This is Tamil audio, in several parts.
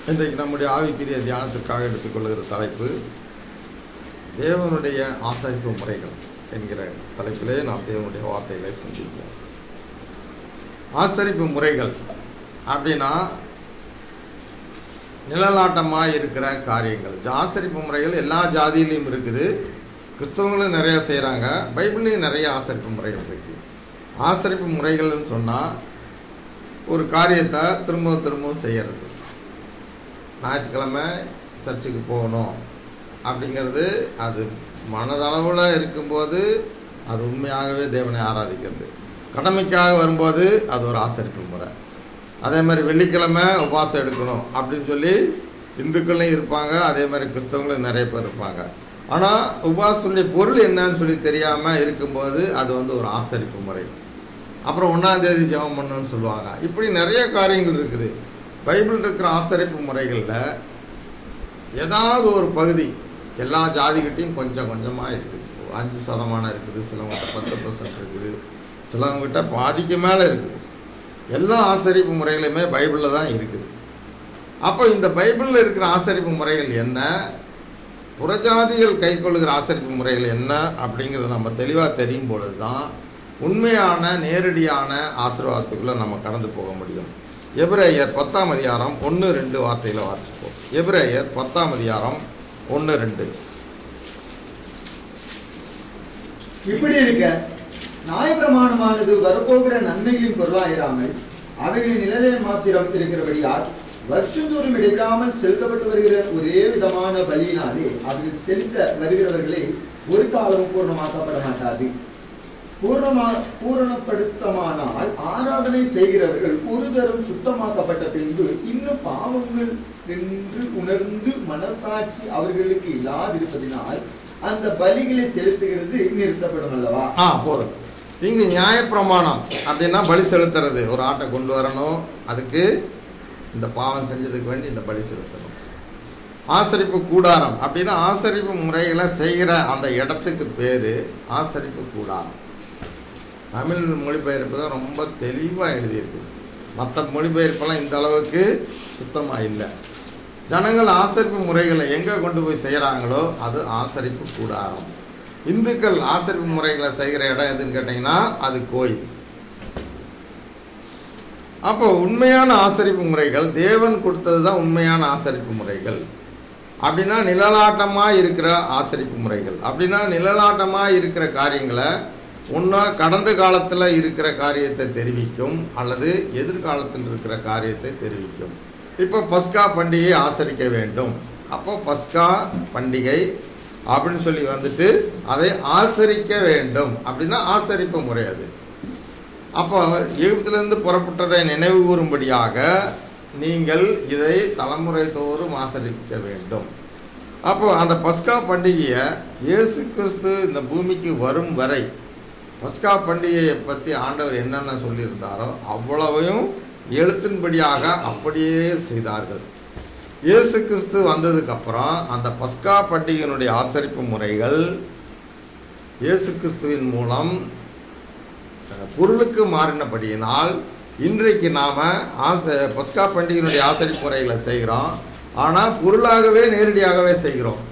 இன்றைக்கு நம்முடைய ஆவிக்குரிய தியானத்திற்காக எடுத்துக்கொள்கிற தலைப்பு தேவனுடைய ஆசரிப்பு முறைகள் என்கிற தலைப்பிலே நாம் தேவனுடைய வார்த்தைகளை சிந்திப்போம் ஆசரிப்பு முறைகள் அப்படின்னா நிழலாட்டமாக இருக்கிற காரியங்கள் ஆசரிப்பு முறைகள் எல்லா ஜாதியிலையும் இருக்குது கிறிஸ்தவங்களும் நிறையா செய்கிறாங்க பைபிள்லேயும் நிறைய ஆசரிப்பு முறைகள் இருக்குது ஆசரிப்பு முறைகள்னு சொன்னால் ஒரு காரியத்தை திரும்ப திரும்பவும் செய்கிறது ஞாயிற்றுக்கிழமை சர்ச்சுக்கு போகணும் அப்படிங்கிறது அது மனதளவில் இருக்கும்போது அது உண்மையாகவே தேவனை ஆராதிக்கிறது கடமைக்காக வரும்போது அது ஒரு ஆசரிப்பு முறை அதே மாதிரி வெள்ளிக்கிழமை உபவாசம் எடுக்கணும் அப்படின்னு சொல்லி இந்துக்களையும் இருப்பாங்க அதே மாதிரி கிறிஸ்தவங்களும் நிறைய பேர் இருப்பாங்க ஆனால் உபவாசனுடைய பொருள் என்னன்னு சொல்லி தெரியாமல் இருக்கும்போது அது வந்து ஒரு ஆசரிப்பு முறை அப்புறம் ஒன்றாந்தேதி ஜெபம் பண்ணணும்னு சொல்லுவாங்க இப்படி நிறைய காரியங்கள் இருக்குது பைபிள் இருக்கிற ஆசரிப்பு முறைகளில் ஏதாவது ஒரு பகுதி எல்லா ஜாதிகிட்டையும் கொஞ்சம் கொஞ்சமாக இருக்குது அஞ்சு சதமானம் இருக்குது சிலவங்கிட்ட பத்து பர்சன்ட் இருக்குது சிலவங்கிட்ட பாதிக்கு மேலே இருக்குது எல்லா ஆசரிப்பு முறைகளுமே பைபிளில் தான் இருக்குது அப்போ இந்த பைபிளில் இருக்கிற ஆசரிப்பு முறைகள் என்ன புறஜாதிகள் கைக்கொள்ளுகிற ஆசரிப்பு முறைகள் என்ன அப்படிங்கிறது நம்ம தெளிவாக தெரியும் பொழுது தான் உண்மையான நேரடியான ஆசீர்வாதத்துக்குள்ளே நம்ம கடந்து போக முடியும் எபிரேயர் பத்தாம் அதிகாரம் ஒன்று ரெண்டு வார்த்தையில் வாசிப்போம் எபிரேயர் பத்தாம் அதிகாரம் ஒன்று ரெண்டு இப்படி இருக்க நியாயப்பிரமாணமானது வரப்போகிற நன்மைகளின் பொருளாயிராமல் அவைகளின் நிழலே மாத்திரம் இருக்கிறபடியால் வருஷந்தோறும் இடைவிடாமல் செலுத்தப்பட்டு வருகிற ஒரே விதமான பலியினாலே அவைகள் செலுத்த வருகிறவர்களே ஒரு காலமும் பூர்ணமாக்கப்பட மாட்டாது பூர்ணமா பூரணப்படுத்தமானால் ஆராதனை செய்கிறவர்கள் ஒரு தரம் சுத்தமாக்கப்பட்ட பின்பு இன்னும் பாவங்கள் என்று உணர்ந்து மனசாட்சி அவர்களுக்கு இல்லாதிருப்பதினால் அந்த பலிகளை செலுத்துகிறது நிறுத்தப்படும் அல்லவா ஆ போதும் இங்கு நியாயப்பிரமாணம் அப்படின்னா பலி செலுத்துறது ஒரு ஆட்டை கொண்டு வரணும் அதுக்கு இந்த பாவம் செஞ்சதுக்கு வேண்டி இந்த பலி செலுத்தணும் ஆசரிப்பு கூடாரம் அப்படின்னா ஆசரிப்பு முறைகளை செய்கிற அந்த இடத்துக்கு பேர் ஆசரிப்பு கூடாரம் தமிழ் மொழிபெயர்ப்பு தான் ரொம்ப தெளிவாக எழுதியிருக்கு மற்ற மொழிபெயர்ப்பெல்லாம் இந்த அளவுக்கு சுத்தமாக இல்லை ஜனங்கள் ஆசரிப்பு முறைகளை எங்கே கொண்டு போய் செய்கிறாங்களோ அது ஆசரிப்பு கூடாரம் இந்துக்கள் ஆசரிப்பு முறைகளை செய்கிற இடம் எதுன்னு கேட்டிங்கன்னா அது கோயில் அப்போ உண்மையான ஆசரிப்பு முறைகள் தேவன் கொடுத்தது தான் உண்மையான ஆசரிப்பு முறைகள் அப்படின்னா நிழலாட்டமாக இருக்கிற ஆசரிப்பு முறைகள் அப்படின்னா நிழலாட்டமாக இருக்கிற காரியங்களை ஒன்றா கடந்த காலத்தில் இருக்கிற காரியத்தை தெரிவிக்கும் அல்லது எதிர்காலத்தில் இருக்கிற காரியத்தை தெரிவிக்கும் இப்போ பஸ்கா பண்டிகையை ஆசரிக்க வேண்டும் அப்போ பஸ்கா பண்டிகை அப்படின்னு சொல்லி வந்துட்டு அதை ஆசரிக்க வேண்டும் அப்படின்னா ஆசரிப்பு முறை அது அப்போ எகிப்திலிருந்து புறப்பட்டதை நினைவு கூறும்படியாக நீங்கள் இதை தலைமுறை தோறும் ஆசரிக்க வேண்டும் அப்போ அந்த பஸ்கா பண்டிகையை இயேசு கிறிஸ்து இந்த பூமிக்கு வரும் வரை பஸ்கா பண்டிகையை பற்றி ஆண்டவர் என்னென்ன சொல்லியிருந்தாரோ அவ்வளவையும் எழுத்தின்படியாக அப்படியே செய்தார்கள் இயேசு கிறிஸ்து வந்ததுக்கப்புறம் அந்த பஸ்கா பண்டிகையினுடைய ஆசரிப்பு முறைகள் இயேசு கிறிஸ்துவின் மூலம் பொருளுக்கு மாறினபடியினால் இன்றைக்கு நாம் ஆச பஸ்கா பண்டிகையினுடைய ஆசரிப்பு முறைகளை செய்கிறோம் ஆனால் பொருளாகவே நேரடியாகவே செய்கிறோம்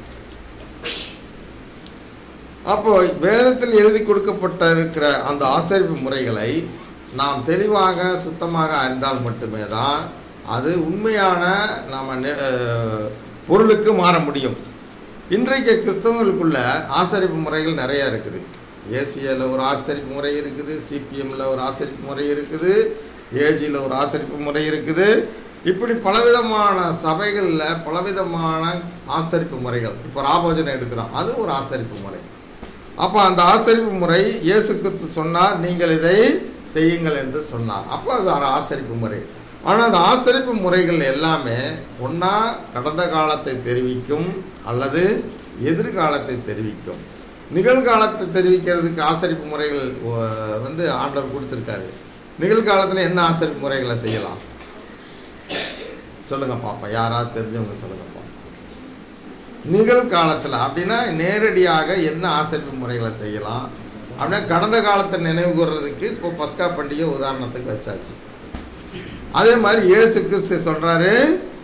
அப்போ வேதத்தில் எழுதி கொடுக்கப்பட்ட இருக்கிற அந்த ஆசரிப்பு முறைகளை நாம் தெளிவாக சுத்தமாக அறிந்தால் மட்டுமே தான் அது உண்மையான நம்ம பொருளுக்கு மாற முடியும் இன்றைக்கு கிறிஸ்தவங்களுக்குள்ள ஆசரிப்பு முறைகள் நிறையா இருக்குது ஏசியாவில் ஒரு ஆசரிப்பு முறை இருக்குது சிபிஎம்மில் ஒரு ஆசரிப்பு முறை இருக்குது ஏஜியில் ஒரு ஆசரிப்பு முறை இருக்குது இப்படி பலவிதமான சபைகளில் பலவிதமான ஆசரிப்பு முறைகள் இப்போ ராபோஜனை எடுக்கிறோம் அது ஒரு ஆசரிப்பு முறை அப்போ அந்த ஆசரிப்பு முறை இயேசு கிறிஸ்து சொன்னார் நீங்கள் இதை செய்யுங்கள் என்று சொன்னார் அப்போ அது ஒரு ஆசரிப்பு முறை ஆனால் அந்த ஆசரிப்பு முறைகள் எல்லாமே ஒன்றா கடந்த காலத்தை தெரிவிக்கும் அல்லது எதிர்காலத்தை தெரிவிக்கும் நிகழ்காலத்தை தெரிவிக்கிறதுக்கு ஆசரிப்பு முறைகள் வந்து ஆண்டவர் கொடுத்துருக்காரு நிகழ்காலத்தில் என்ன ஆசரிப்பு முறைகளை செய்யலாம் சொல்லுங்க பாப்பா யாராவது தெரிஞ்சவங்க சொல்லுங்க பாப்பா நிகழ்காலத்தில் அப்படின்னா நேரடியாக என்ன ஆசரிப்பு முறைகளை செய்யலாம் அப்படின்னா கடந்த காலத்தை நினைவு கூறுறதுக்கு இப்போ பஸ்கா பண்டிகை உதாரணத்துக்கு வச்சாச்சு அதே மாதிரி இயேசு கிறிஸ்து சொல்கிறாரு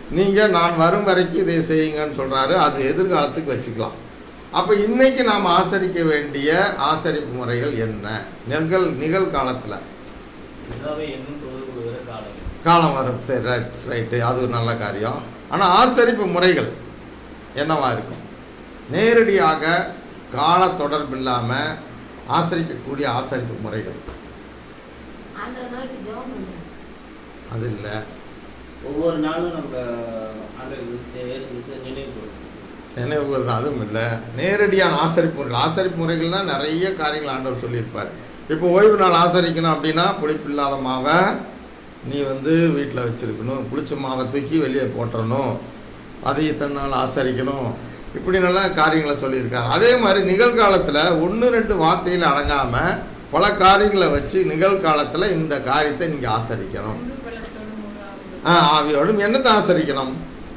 நீங்கள் நான் வரும் வரைக்கும் இதை செய்யுங்கன்னு சொல்கிறாரு அது எதிர்காலத்துக்கு வச்சுக்கலாம் அப்போ இன்னைக்கு நாம் ஆசரிக்க வேண்டிய ஆசரிப்பு முறைகள் என்ன நிகழ் நிகழ்காலத்தில் பிதாவை என்னும் தொழுது கொள்கிற காலம் காலம் வரும் சரி ரைட் ரைட்டு அது ஒரு நல்ல காரியம் ஆனால் ஆசரிப்பு முறைகள் என்னவா இருக்கும் நேரடியாக கால தொடர்பு இல்லாமல் ஆசரிக்கக்கூடிய ஆசரிப்பு முறைகள் ஆண்டவர் நோக்கி ஜெபம் பண்ணுங்க அது இல்லை ஒவ்வொரு நாளும் நம்ம ஆண்டவர் கிறிஸ்து இயேசு கிறிஸ்து நினைவு கூறும் நினைவுகள் தான் அதுவும் இல்லை நேரடியான ஆசரிப்பு முறைகள் ஆசரிப்பு முறைகள்னால் நிறைய காரியங்கள் ஆண்டவர் சொல்லியிருப்பார் இப்போ ஓய்வு நாள் ஆசரிக்கணும் அப்படின்னா புளிப்பு இல்லாத மாவை நீ வந்து வீட்டில் வச்சுருக்கணும் புளிச்ச மாவை தூக்கி வெளியே போட்டுறணும் அதை இத்தனை நாள் ஆசரிக்கணும் இப்படி நல்லா காரியங்களை சொல்லியிருக்காரு அதே மாதிரி நிகழ்காலத்தில் ஒன்று ரெண்டு வார்த்தையில் அடங்காமல் பல காரியங்களை வச்சு நிகழ்காலத்தில் இந்த காரியத்தை நீங்கள் ஆசரிக்கணும் முழு பலத்தோடு முழு ஆவலோடு. ஆ ஆவியோடும் என்னத்தை ஆசரிக்கணும்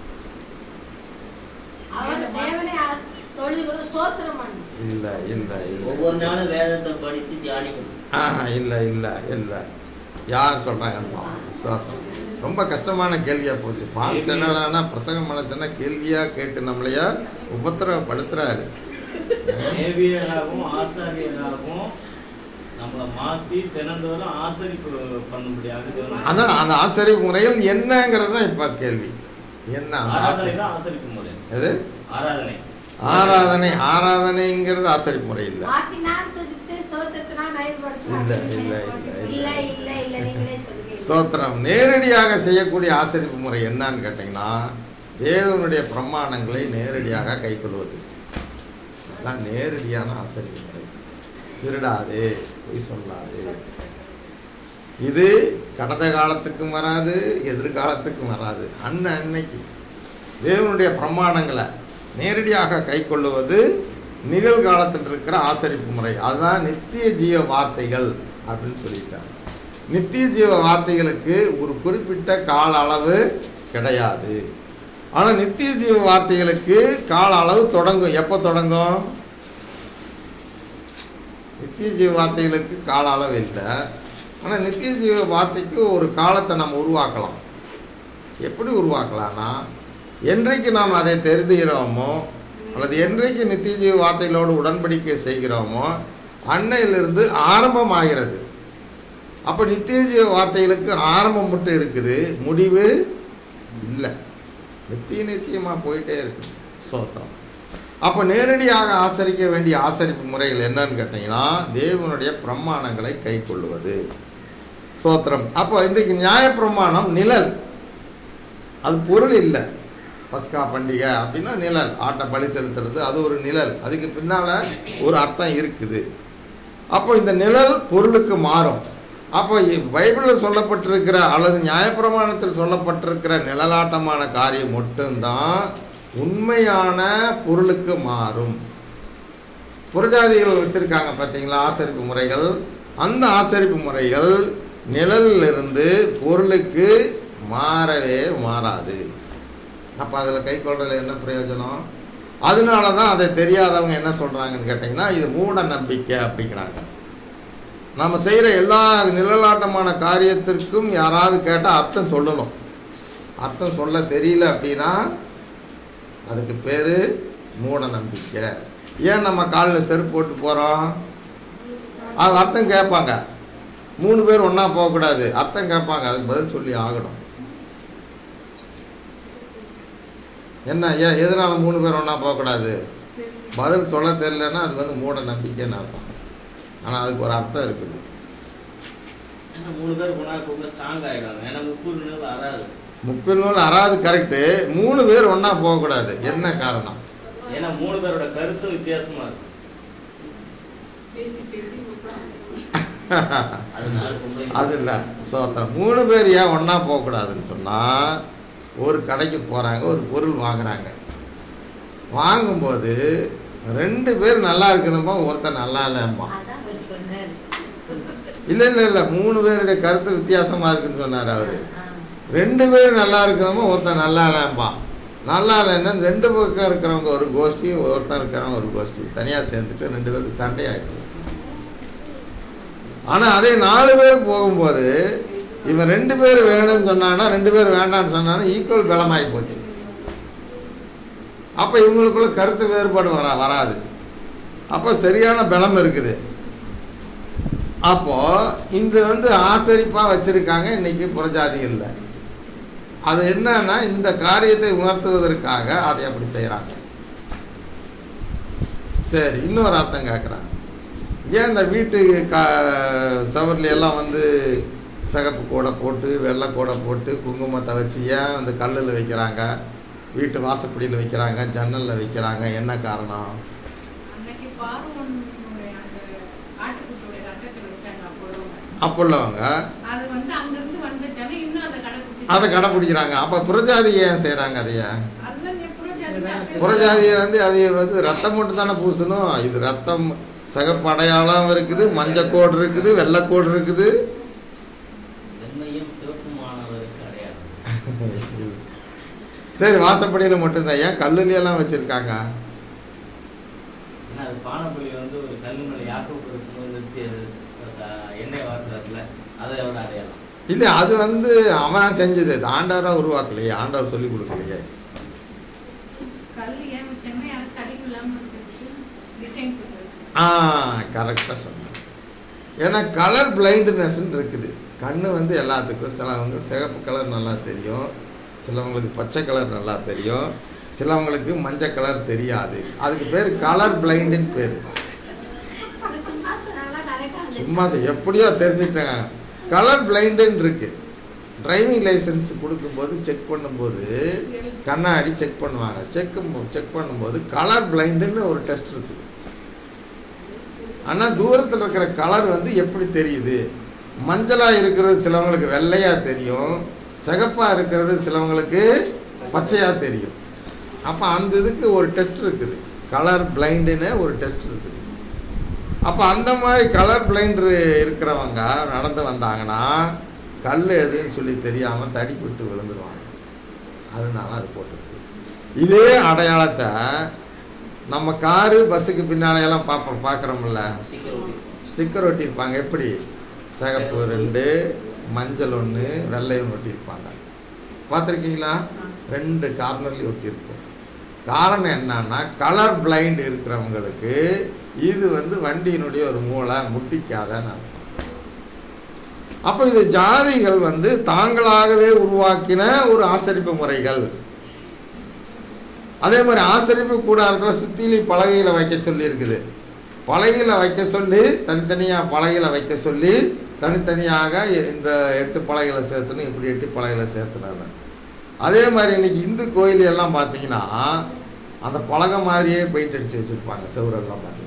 அவர் தேவனை ஆஸ்- தொழுது கொண்டு ஸ்தோத்திரம் பண்ணு இல்லை இல்லை இல்லை ஒவ்வொரு நாளும் வேதத்தை படித்து தியானிக்கணும் ஆ இல்லை இல்லை இல்லை யார் சொல்கிறாங்கன்னு ஸ்தோத்திரம் ரொம்ப கஷ்டமான கேள்வியாக போச்சு பாஸ்ட் என்னடான்னா பிரசங்கம் பண்ண சொன்ன கேள்வியாக கேட்டு நம்மளையா உபத்திரவப்படுத்துறாரு தேவியராகவும் ஆசாரியராகவும் நம்மளை மாற்றி தினந்தோறும் ஆசரிப்பு பண்ணும்படியாக தேவன் அதான் அந்த ஆச்சரிய முறையில் என்னங்கிறது தான் இப்போ கேள்வி என்ன அந்த ஆராதனை ஆசரி தான் ஆசரிப்பு முறை எது ஆராதனை ஆராதனை ஆராதனைங்கிறது ஆசரிப்பு முறை இல்லை மாற்றினால் துதித்து ஸ்தோத்திரத்தினால் மகிமைப்படுத்தலாம். இல்ல, இல்ல, இல்ல, இல்ல இல்ல இல்ல நீங்களே சொல்லுங்க சோத்திரம் நேரடியாக செய்யக்கூடிய ஆசரிப்பு முறை என்னன்னு கேட்டிங்கன்னா தேவனுடைய பிரமாணங்களை நேரடியாக கைக்கொள்வது அதுதான் நேரடியான ஆசரிப்பு முறை திருடாதே பொய் சொல்லாதே இது கடந்த காலத்துக்கும் வராது எதிர்காலத்துக்கும் வராது அன்ன அன்னைக்கு தேவனுடைய பிரமாணங்களை நேரடியாக கைக்கொள்ளுவது நிகழ்காலத்தில் இருக்கிற ஆசரிப்பு முறை அதுதான் நித்திய ஜீவ வார்த்தைகள் அப்படின்னு சொல்லிட்டார் நித்திய ஜீவ வார்த்தைகளுக்கு ஒரு குறிப்பிட்ட கால அளவு கிடையாது ஆனால் நித்திய ஜீவ வார்த்தைகளுக்கு கால அளவு தொடங்கும் எப்போ தொடங்கும் நித்திய ஜீவ வார்த்தைகளுக்கு கால அளவு இல்லை ஆனால் நித்திய ஜீவ வார்த்தைக்கு ஒரு காலத்தை நம்ம உருவாக்கலாம் எப்படி உருவாக்கலாம்னா என்றைக்கு நாம் அதை தெரிந்துகிறோமோ அல்லது என்றைக்கு நித்திய ஜீவ வார்த்தைகளோடு உடன்படிக்கை செய்கிறோமோ அன்னையிலிருந்து ஆரம்பமாகிறது அப்போ நித்திய ஜீவ வார்த்தைகளுக்கு ஆரம்பம் மட்டும் இருக்குது முடிவு இல்லை நித்திய நித்தியமாக போயிட்டே இருக்கு சோத்திரம் அப்போ நேரடியாக ஆசரிக்க வேண்டிய ஆசரிப்பு முறைகள் என்னன்னு கேட்டிங்கன்னா தேவனுடைய பிரமாணங்களை கை கொள்ளுவது சோத்திரம் அப்போ இன்றைக்கு நியாயப்பிரமாணம் நிழல் அது பொருள் இல்லை பஸ்கா பண்டிகை அப்படின்னா நிழல் ஆட்டை பலி செலுத்துறது அது ஒரு நிழல் அதுக்கு பின்னால் ஒரு அர்த்தம் இருக்குது அப்போ இந்த நிழல் பொருளுக்கு மாறும் அப்போ இ- பைபிளில் சொல்லப்பட்டிருக்கிற அல்லது நியாயப்பிரமாணத்தில் சொல்லப்பட்டிருக்கிற நிழலாட்டமான காரியம் மட்டும்தான் உண்மையான பொருளுக்கு மாறும் புறஜாதிகள் வச்சுருக்காங்க பார்த்தீங்களா ஆசரிப்பு முறைகள் அந்த ஆசரிப்பு முறைகள் நிழலிலிருந்து பொருளுக்கு மாறவே மாறாது அப்போ அதில் கை கொள்றதுல என்ன பிரயோஜனம் அதனால தான் அதை தெரியாதவங்க என்ன சொல்கிறாங்கன்னு கேட்டிங்கன்னா இது மூட நம்பிக்கை அப்படிங்கிறாங்க நம்ம செய்கிற எல்லா நிழலாட்டமான காரியத்திற்கும் யாராவது கேட்டால் அர்த்தம் சொல்லணும் அர்த்தம் சொல்ல தெரியல அப்படின்னா அதுக்கு பேர் மூட நம்பிக்கை ஏன் நம்ம காலில் செருப்பு போட்டு போகிறோம் அது அர்த்தம் கேட்பாங்க மூணு பேர் ஒன்றா போகக்கூடாது அர்த்தம் கேட்பாங்க அதுக்கு பதில் சொல்லி ஆகணும் என்ன ஏன் எதனால மூணு பேர் ஒன்றா போகக்கூடாது பதில் சொல்ல தெரியலன்னா அது வந்து மூட நம்பிக்கைன்னு அர்த்தம் ஆனால் அதுக்கு ஒரு அர்த்தம் இருக்குது ஏன்னா மூணு பேர் போனால் ரொம்ப ஸ்ட்ராங் ஆகிடுவாங்க ஏன்னா முப்பது நாள் வராது முப்பது நூல் அறாது கரெக்டு மூணு பேர் ஒன்றா போகக்கூடாது என்ன காரணம் ஏன்னா மூணு பேரோட கருத்து வித்தியாசமா இருக்கும் பேசி பேசி உட்கார்ந்து. அதனால பொம்பளை அது இல்லை சோத்திரம் மூணு பேர் ஏன் ஒன்றா போகக்கூடாதுன்னு சொன்னால் ஒரு கடைக்கு போகிறாங்க ஒரு பொருள் வாங்குறாங்க வாங்கும்போது ரெண்டு பேர் நல்லா இருக்குதும்பா ஒருத்தன் நல்லா இல்லைம்பா அதான் அவர் சொன்னாரு இல்லை இல்லை இல்லை மூணு பேருடைய கருத்து வித்தியாசமாக இருக்குன்னு சொன்னார் அவர் ஆ. ரெண்டு பேர் நல்லா இருக்கிறவங்க ஒருத்தன் நல்லா இல்லைம்பா நல்லா இல்லைன்னா ரெண்டு பக்கம் இருக்கிறவங்க ஒரு கோஷ்டி ஒருத்தன் இருக்கிறவங்க ஒரு கோஷ்டி தனியாக சேர்ந்துட்டு ரெண்டு பேருக்கு சண்டையாயிடுது ஆனால் அதே நாலு பேர் போகும்போது இவன் ரெண்டு பேர் வேணும்னு சொன்னானா ரெண்டு பேர் வேண்டாம்னு சொன்னானா ஈக்குவல் பலமாகி போச்சு அப்போ இவங்களுக்குள்ள கருத்து வேறுபாடு வரா வராது அப்போ சரியான பலம் இருக்குது அப்போ இந்த வந்து ஆசரிப்பாக வச்சிருக்காங்க இன்னைக்கு புறஜாதிகளில் அது என்னன்னா இந்த காரியத்தை உணர்த்துவதற்காக அதை அப்படி செய்கிறாங்க சரி இன்னொரு அர்த்தம் கேட்குறாங்க ஏன் இந்த வீட்டு கா சவர்ல எல்லாம் வந்து சிகப்பு கூடை போட்டு வெள்ளை கூடை போட்டு குங்குமத்தை வச்சு ஏன் அந்த கல்லில் வைக்கிறாங்க வீட்டு வாசப்படியில் வைக்கிறாங்க ஜன்னலில் வைக்கிறாங்க என்ன காரணம் அன்னைக்கு பார்வோனுடைய அந்த ஆட்டுக்குட்டியோட ரத்தத்தை வச்சாங்க அப்பொழுது அப்போ உள்ளவங்க அது வந்து அங்கிருந்து வந்த ஜனம் இன்னும் அதை கடைபிடிச்சு அதை கடைப்பிடிக்கிறாங்க அப்போ புறஜாதி ஏன் செய்கிறாங்க அதைய அதுதான் எப்பறம் ஜனங்க புறஜாதியை வந்து அது வந்து ரத்தம் மட்டும் தானே பூசணும் இது ரத்தம் சிகப்பு அடையாளம் இருக்குது மஞ்சக்கோடு இருக்குது வெள்ளைக்கோடு இருக்குது வெண்மையும் சிவப்புமானவருக்கு அடையாளம் சரி வாசப்படியில் மட்டும்தான் ஏன் கல்லுலையெல்லாம் வச்சுருக்காங்க ஏன்னா அது பானபலி வந்து ஒரு கல்லு மேலே யாக்கோப்பு இருக்கும்போது தி- அஹ் எண்ணெய் வாக்குறதுல அதோட அடையாளம் இல்லை அது வந்து அவன் செஞ்சது இது ஆண்டவராக உருவாக்கலையே ஆண்டவர் சொல்லி கொடுக்கலையே கல் ஏன் சென்னை அது தடிப்பு இல்லாமல் இருக்கிறதுக்கு டிசைன் பண்ணி ஆ கரெக்டாக சொன்னேன் ஏன்னா கலர் பிளைண்ட்னஸ்ன்னு இருக்குது கண்ணு வந்து எல்லாத்துக்கும் சிலவங்க சிகப்பு கலர் நல்லா தெரியும் சிலவங்களுக்கு பச்சை கலர் நல்லா தெரியும் சிலவங்களுக்கு மஞ்சள் கலர் தெரியாது அதுக்கு பேர் கலர் பிளைண்டுன்னு பேர் அது சும்மா சொன்னாங்களா கரெக்டாக இருந்துச்சு சும்மா செ- எப்படியோ தெரிஞ்சுட்டாங்க கலர் பிளைண்டுன்னு இருக்கு டிரைவிங் லைசன்ஸ் கொடுக்கும்போது செக் பண்ணும்போது கண்ணாடி செக் பண்ணுவாங்க செக் செக் பண்ணும்போது கலர் பிளைண்டுன்னு ஒரு டெஸ்ட் இருக்குது ஆனால் தூரத்தில் இருக்கிற கலர் வந்து எப்படி தெரியுது மஞ்சளாக இருக்கிறது சிலவங்களுக்கு வெள்ளையாக தெரியும் சிகப்பாக இருக்கிறது சிலவங்களுக்கு பச்சையாக தெரியும் அப்போ அந்த இதுக்கு ஒரு டெஸ்ட் இருக்குது கலர் பிளைண்டுன்னு ஒரு டெஸ்ட் இருக்குது அப்போ அந்த மாதிரி கலர் பிளைண்ட் இருக்கிறவங்க நடந்து வந்தாங்கன்னா கல் எதுன்னு சொல்லி தெரியாமல் தடிப்பட்டு விழுந்துருவாங்க அதனால அது போட்டிருக்கு இதே அடையாளத்தை நம்ம காரு பஸ்ஸுக்கு பின்னாலையெல்லாம் பார்ப்போம் பார்க்குறோம்ல ஸ்டிக்கர் ஒட்டி ஸ்டிக்கர் ஒட்டியிருப்பாங்க எப்படி சிகப்பு ரெண்டு மஞ்சள் ஒன்று வெள்ளையும் ஒட்டியிருப்பாங்க பார்த்துருக்கீங்களா ரெண்டு கார்னர்லையும் ஒட்டியிருக்கும் காரணம் என்னன்னா கலர் பிளைண்ட் இருக்கிறவங்களுக்கு இது வந்து வண்டியினுடைய ஒரு மூளை முட்டிக்காதன்னு அர்த்தம் அப்போ இது ஜாதிகள் வந்து தாங்களாகவே உருவாக்கின ஒரு ஆசரிப்பு முறைகள் அதே மாதிரி ஆசரிப்பு கூடாரத்தில் சுத்திலி பலகையில் வைக்க சொல்லி இருக்குது பலகையில் வைக்க சொல்லி தனித்தனியாக பலகையில் வைக்க சொல்லி தனித்தனியாக இந்த எட்டு பலகைகளை சேர்த்துணும் இப்படி எட்டு பலகைகளை சேர்த்துனாங்க அதே மாதிரி இன்னைக்கு இந்து கோயில் எல்லாம் பார்த்தீங்கன்னா அந்த பலகை மாதிரியே பெயிண்ட் அடித்து வச்சுருப்பாங்க செவரெல்லாம் பார்த்தீங்கன்னா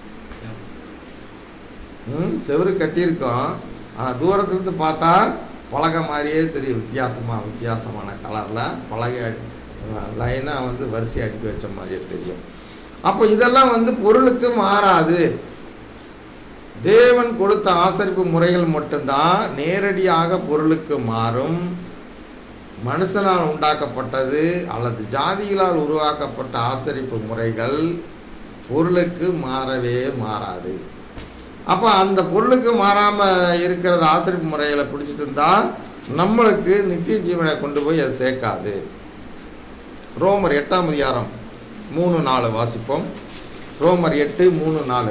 ம் செவரு கட்டியிருக்கோம் ஆனால் தூரத்துலேருந்து பார்த்தா பலகை மாதிரியே தெரியும் வித்தியாசமாக வித்தியாசமான கலரில் பலகை லைனாக வந்து வரிசை அடுக்கி வச்ச மாதிரியே தெரியும் அப்போ இதெல்லாம் வந்து பொருளுக்கு மாறாது தேவன் கொடுத்த ஆசரிப்பு முறைகள் மட்டும்தான் நேரடியாக பொருளுக்கு மாறும் மனுஷனால் உண்டாக்கப்பட்டது அல்லது ஜாதிகளால் உருவாக்கப்பட்ட ஆசரிப்பு முறைகள் பொருளுக்கு மாறவே மாறாது அப்போ அந்த பொருளுக்கு மாறாமல் இருக்கிறது ஆசரிப்பு முறைகளை பிடிச்சிட்டு இருந்தால் நம்மளுக்கு நித்திய ஜீவனை கொண்டு போய் அது சேர்க்காது ரோமர் எட்டாம் அதிகாரம் மூணு நாலு வாசிப்போம் ரோமர் எட்டு மூணு நாலு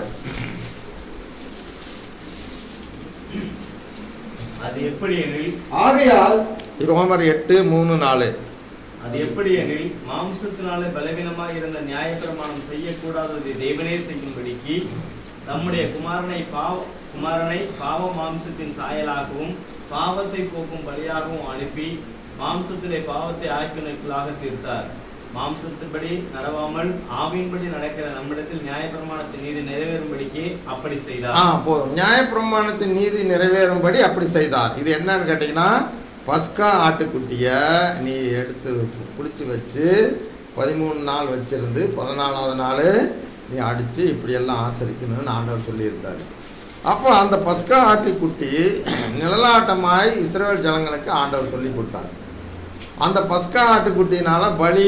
அது எப்படி எனில் ஆகையால் ரோமர் எட்டு மூணு நாலு அது எப்படி எனில் மாம்சத்தினாலே பலவீனமாக இருந்த நியாயப்பிரமாணம் செய்யக்கூடாததை தேவனே செய்யும்படிக்கு நம்முடைய குமாரனை பாவ குமாரனை பாவ மாம்சத்தின் சாயலாகவும் பாவத்தை போக்கும் பலியாகவும் அனுப்பி மாம்சத்திலே பாவத்தை ஆக்கினுக்களாக தீர்த்தார் மாம்சத்தின்படி நடவாமல் ஆவியின்படி நடக்கிற நம்மிடத்தில் நியாயப்பிரமாணத்தின் நீதி நிறைவேறும்படிக்கு அப்படி ஆ செய்தார் போதும் நியாயப்பிரமாணத்தின் நீதி நிறைவேறும்படி அப்படி செய்தார் இது என்னன்னு கேட்டிங்கன்னா பஸ்கா ஆட்டுக்குட்டியை நீ எடுத்து பிடிச்சி வச்சு பதிமூணு நாள் வச்சிருந்து பதினாலாவது நாள் நீ அடித்து இப்படியெல்லாம் ஆசரிக்கணும்னு ஆண்டவர் சொல்லியிருந்தார் அப்போ அந்த பஸ்கா ஆட்டுக்குட்டி நிழலாட்டமாய் இஸ்ரேல் ஜனங்களுக்கு ஆண்டவர் சொல்லி கொடுத்தார் அந்த பஸ்கா ஆட்டுக்குட்டினால பலி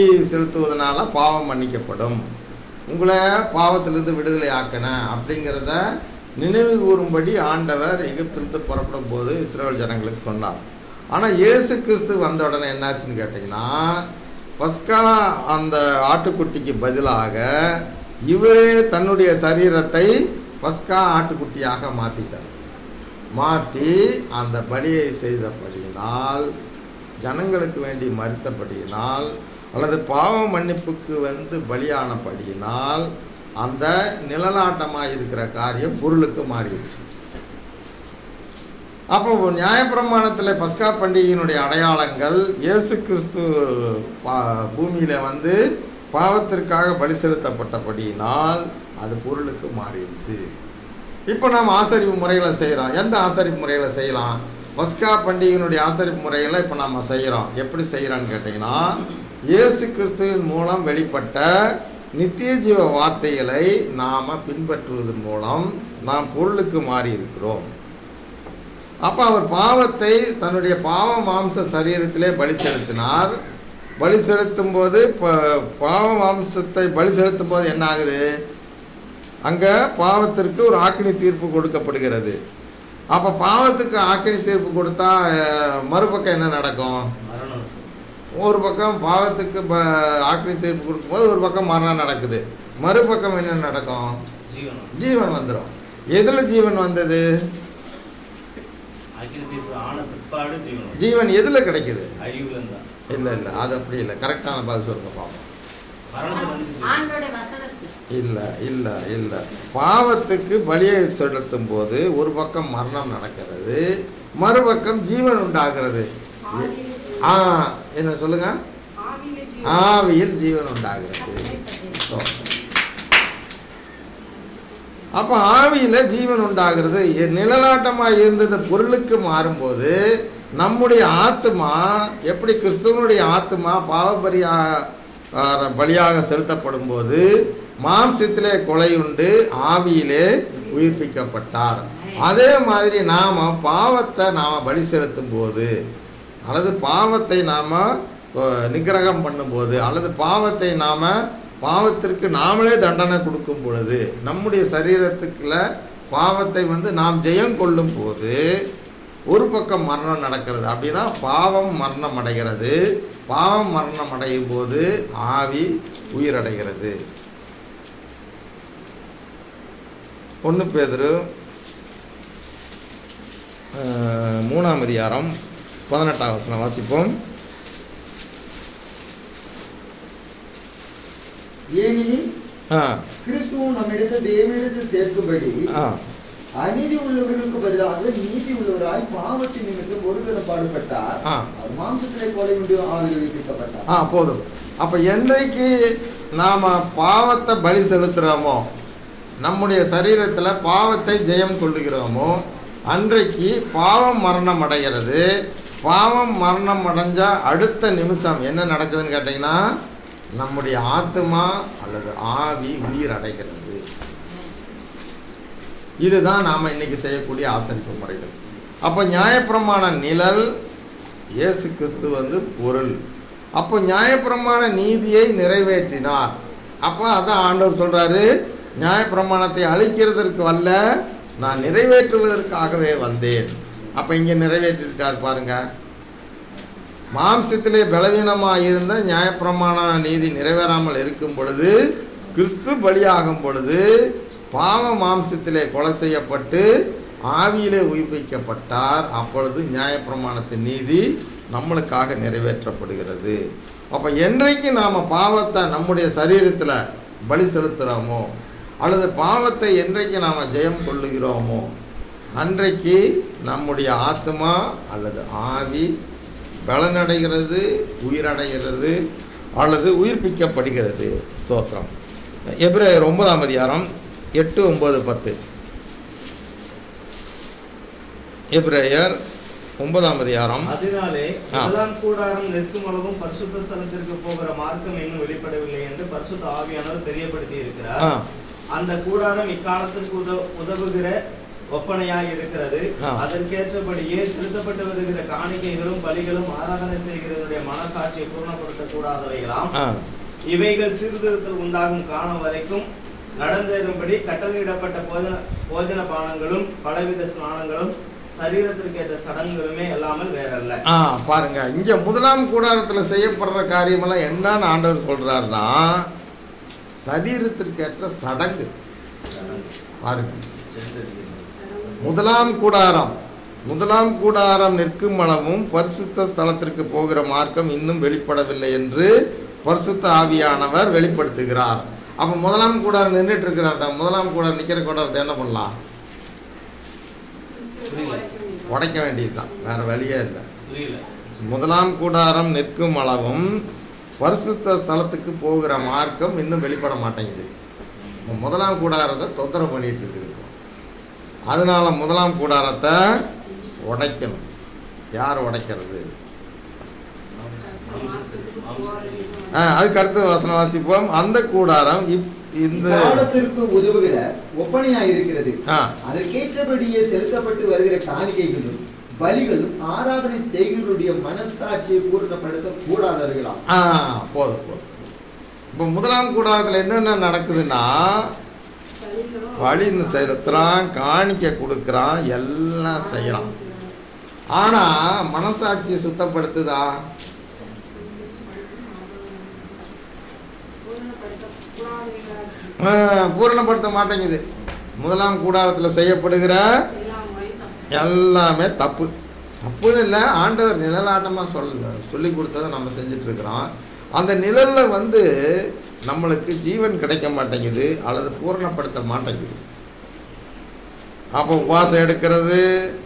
செலுத்துவதனால பாவம் மன்னிக்கப்படும் உங்களை பாவத்திலிருந்து விடுதலை ஆக்கினேன் அப்படிங்கிறத நினைவு கூறும்படி ஆண்டவர் எகிப்திலிருந்து புறப்படும் போது இஸ்ரேல் ஜனங்களுக்கு சொன்னார் ஆனால் இயேசு கிறிஸ்து வந்த உடனே என்னாச்சுன்னு கேட்டிங்கன்னா பஸ்கா அந்த ஆட்டுக்குட்டிக்கு பதிலாக இவரே தன்னுடைய சரீரத்தை பஸ்கா ஆட்டுக்குட்டியாக மாற்றிட்டார் மாற்றி அந்த பலியை செய்தபடியினால் ஜனங்களுக்கு வேண்டி மறுத்தபடியினால் அல்லது பாவ மன்னிப்புக்கு வந்து பலியானபடியினால் அந்த நிழலாட்டமாக இருக்கிற காரியம் பொருளுக்கு மாறிடுச்சு அப்போ நியாயப்பிரமாணத்தில் பஸ்கா பண்டிகையினுடைய அடையாளங்கள் இயேசு கிறிஸ்து பா பூமியில் வந்து பாவத்திற்காக பலி செலுத்தப்பட்டபடியினால் அது பொருளுக்கு மாறிடுச்சு இப்போ நாம் ஆசரிப்பு முறைகளை செய்கிறோம் எந்த ஆசரிப்பு முறைகளை செய்யலாம் பஸ்கா பண்டிகையினுடைய ஆசரிப்பு முறைகளை இப்போ நாம் செய்கிறோம் எப்படி செய்கிறோன்னு கேட்டிங்கன்னா இயேசு கிறிஸ்துவின் மூலம் வெளிப்பட்ட நித்திய ஜீவ வார்த்தைகளை நாம் பின்பற்றுவதன் மூலம் நாம் பொருளுக்கு மாறி இருக்கிறோம் அப்போ அவர் பாவத்தை தன்னுடைய பாவ மாம்ச சரீரத்திலே பலி செலுத்தினார் பலி செலுத்தும் போது ப- பாவ மாம்சத்தை பலி செலுத்தும் போது என்ன ஆகுது அங்கே பாவத்திற்கு ஒரு ஆக்கினி தீர்ப்பு கொடுக்கப்படுகிறது அப்போ பாவத்துக்கு ஆக்கினி தீர்ப்பு கொடுத்தா அஹ், மறுபக்கம் என்ன நடக்கும் மரணம் ஒரு பக்கம் பாவத்துக்கு ப ஆக்கினி தீர்ப்பு கொடுக்கும்போது ஒரு பக்கம் மரணம் நடக்குது மறுபக்கம் என்ன நடக்கும் ஜீவனம் ஜீவன் வந்துடும் எதில் ஜீவன் வந்தது அக்கினி தீர்ப்பு ஆன பிற்பாடு ஜீவனம் ஜீவன் எதில் கிடைக்குது அழிவுல இருந்தா இல்லை இல்லை அது அப்படி இல்லை கரெக்டான பதில் சொல்லுங்க பார்ப்போம் மரணத்துல வந்து ஆண்டோடைய வசனத்தில் இல்லை இல்லை இல்லை பாவத்துக்கு பலியை செலுத்தும் போது ஒரு பக்கம் மரணம் நடக்கிறது மறுபக்கம் ஜீவன் உண்டாகிறது ஆ என்ன சொல்லுங்க ஆவியிலே ஜீவன். ஆவியில் ஜீவன் உண்டாகிறது So, அப்போ ஆவியில் ஜீவன் உண்டாகிறது எ- நிழலாட்டமாக இருந்தது பொருளுக்கு மாறும்போது நம்முடைய ஆத்மா எப்படி கிறிஸ்துவனுடைய ஆத்மா பாவபரியா ஆ, பலியாக செலுத்தப்படும் போது மாம்சத்திலே கொலையுண்டு ஆவியிலே உயிர்ப்பிக்கப்பட்டார் அதே மாதிரி நாம் பாவத்தை நாம் பலி செலுத்தும் போது அல்லது பாவத்தை நாம் நிகிரகம் பண்ணும்போது அல்லது பாவத்தை நாம் பாவத்திற்கு நாமளே தண்டனை கொடுக்கும் பொழுது நம்முடைய சரீரத்துக்குள்ள பாவத்தை வந்து நாம் ஜெயம் கொள்ளும் போது ஒரு பக்கம் மரணம் நடக்கிறது அப்படின்னா பாவம் மரணம் அடைகிறது பாவம் மரணம் அடையும் போது ஆவி உயிரடைகிறது ஒன்று பேதுரு அஹ், மூணாம் அதிகாரம் பதினெட்டாம் வசனம் வாசிப்போம் ஏனெனில் ஆ கிறிஸ்துவும் நம்மிடத்தில் தேவனிடத்தில் சேர்க்கும்படி ஆ அநீதி உள்ளவர்களுக்கு பதிலாக நீதி உள்ளவராய் பாவத்தின் நிமித்தம் ஒரு தரம் பாடுபட்டார் ஆ. அவர் மாம்சத்திலே கொலை உண்டு ஆவியில் உயிர்ப்பிக்கப்பட்டார் ஆ போதும் அப்போ என்றைக்கு நாம் பாவத்தை பலி செலுத்துகிறோமோ நம்முடைய சரீரத்தில் பாவத்தை ஜெயம் கொள்ளுகிறோமோ அன்றைக்கு பாவம் மரணம் அடைகிறது பாவம் மரணம் அடைஞ்சா அடுத்த நிமிஷம் என்ன நடக்குதுன்னு கேட்டிங்கன்னா நம்முடைய ஆத்மா அல்லது ஆவி உயிர் அடைகிறது இதுதான் நாம் இன்னைக்கு செய்யக்கூடிய ஆசரிப்பு முறைகள் அப்போ நியாயப்பிரமாண நிழல் இயேசு கிறிஸ்து வந்து பொருள் அப்போ நியாயப்பிரமாண நீதியை நிறைவேற்றினார் அப்போ அதான் ஆண்டவர் சொல்றாரு நியாயப்பிரமாணத்தை அழிக்கிறதற்கு வல்ல நான் நிறைவேற்றுவதற்காகவே வந்தேன் அப்போ இங்கே நிறைவேற்றிருக்கார் பாருங்க மாம்சத்திலே பலவீனமாக இருந்த நியாயப்பிரமாண நீதி நிறைவேறாமல் இருக்கும் பொழுது கிறிஸ்து பலியாகும் பொழுது பாவ மாம்சத்திலே கொலை செய்யப்பட்டு ஆவியிலே உயிர்ப்பிக்கப்பட்டார் அப்பொழுது நியாயப்பிரமாணத்தின் நீதி நம்மளுக்காக நிறைவேற்றப்படுகிறது அப்போ என்றைக்கு நாம் பாவத்தை நம்முடைய சரீரத்தில் பலி செலுத்துகிறோமோ அல்லது பாவத்தை என்றைக்கு நாம் ஜெயம் கொள்ளுகிறோமோ அன்றைக்கு நம்முடைய ஆத்மா அல்லது ஆவி பலனடைகிறது உயிரடைகிறது அல்லது உயிர்ப்பிக்கப்படுகிறது ஸ்தோத்திரம் எப்ரேயர் ஒன்பதாம் அதிகாரம் எட்டு ஒம்பது பத்து எப்ரேயர் ஒன்பதாம் அதிகாரம் அதனாலே ஆ. முதலாம் கூடாரம் நிற்கும் அளவும் பரிசுத்த ஸ்தலத்திற்கு போகிற மார்க்கம் இன்னும் வெளிப்படவில்லை என்று பரிசுத்த ஆவியானவர் தெரியப்படுத்தி இருக்கிறார் ஆ அந்த கூடாரம் இக்காலத்திற்கு உதவ உதவுகிற ஒப்பனையாய் இருக்கிறது ஆ. அதற்கேற்றபடியே செலுத்தப்பட்டு வருகிற காணிக்கைகளும் பலிகளும் ஆராதனை செய்கிறவருடைய மனசாட்சியை பூர்ணப்படுத்த கூடாதவைகளாம் ஆ இவைகள் சீர்திருத்தம் உண்டாகும் காலம் வரைக்கும் நடந்தேறும்படி கட்டளையிடப்பட்ட போஜன போஜன பானங்களும் பலவித ஸ்நானங்களும் சரீரத்திற்கு ஏற்ற சடங்குகளுமே அல்லாமல் வேறல்ல ஆ பாருங்க இங்க முதலாம் கூடாரத்தில் செய்யப்படுற காரியமெல்லாம் என்னன்னு ஆண்டவர் சொல்றாருன்னா சரீரத்திற்கேற்ற சடங்கு பாருங்க முதலாம் கூடாரம் முதலாம் கூடாரம் நிற்கும் அளவும் பரிசுத்த ஸ்தலத்திற்கு போகிற மார்க்கம் இன்னும் வெளிப்படவில்லை என்று பரிசுத்த ஆவியானவர் வெளிப்படுத்துகிறார் அப்போ முதலாம் கூடாரம் நின்றுட்டு இருக்கிறார் அந்த முதலாம் கூடாரம் நிற்கிற கூடாரத்தை என்ன பண்ணலாம் உடைக்க வேண்டியதுதான் வேற வழியே இல்லை புரியல முதலாம் கூடாரம் நிற்கும் அளவும் பரிசுத்த ஸ்தலத்துக்கு போகிற மார்க்கம் இன்னும் வெளிப்பட மாட்டேங்குது இப்ப முதலாம் கூடாரத்தை தொந்தரவு பண்ணிட்டு இருக்குது இப்போ. அதனால முதலாம் கூடாரத்தை உடைக்கணும் யார் உடைக்கிறது மாம்சத்துக்கு மாம்சத்துக்கு ஆ, அதுக்கு அடுத்து வசனம் வாசிப்போம் அந்த கூடாரம் இப் இந்த காலத்திற்கு உதவுகிற ஒப்பனையா இருக்கிறது ஆ அதற்கேற்றபடியே செலுத்தப்பட்டு வருகிற காணிக்கைகளும் பலிகளும் ஆராதனை செய்களுடைய மனசாட்சியை பூர்ணப்படுத்த கூடாதவர்களாம் ஆ போதும் போதும் இப்போ முதலாம் கூடாரத்தில் என்னென்ன நடக்குதுன்னா வழி செலுத்துறான் காணிக்க கொடுக்குறான் எல்லாம் செய்கிறான் ஆனால் மனசாட்சி சுத்தப்படுத்துதா ஆ, பூரணப்படுத்த மாட்டேங்குது முதலாம் கூடாரத்தில் செய்யப்படுகிற எல்லாமே தப்பு தப்புன்னு இல்லை ஆண்டவர் நிழலாட்டமாக சொல்ல சொல்லி கொடுத்ததை நம்ம செஞ்சுட்டு இருக்கிறோம் அந்த நிழலில் வந்து நம்மளுக்கு ஜீவன் கிடைக்க மாட்டேங்குது அல்லது பூரணப்படுத்த மாட்டேங்குது அப்போ உபவாசம் எடுக்கிறது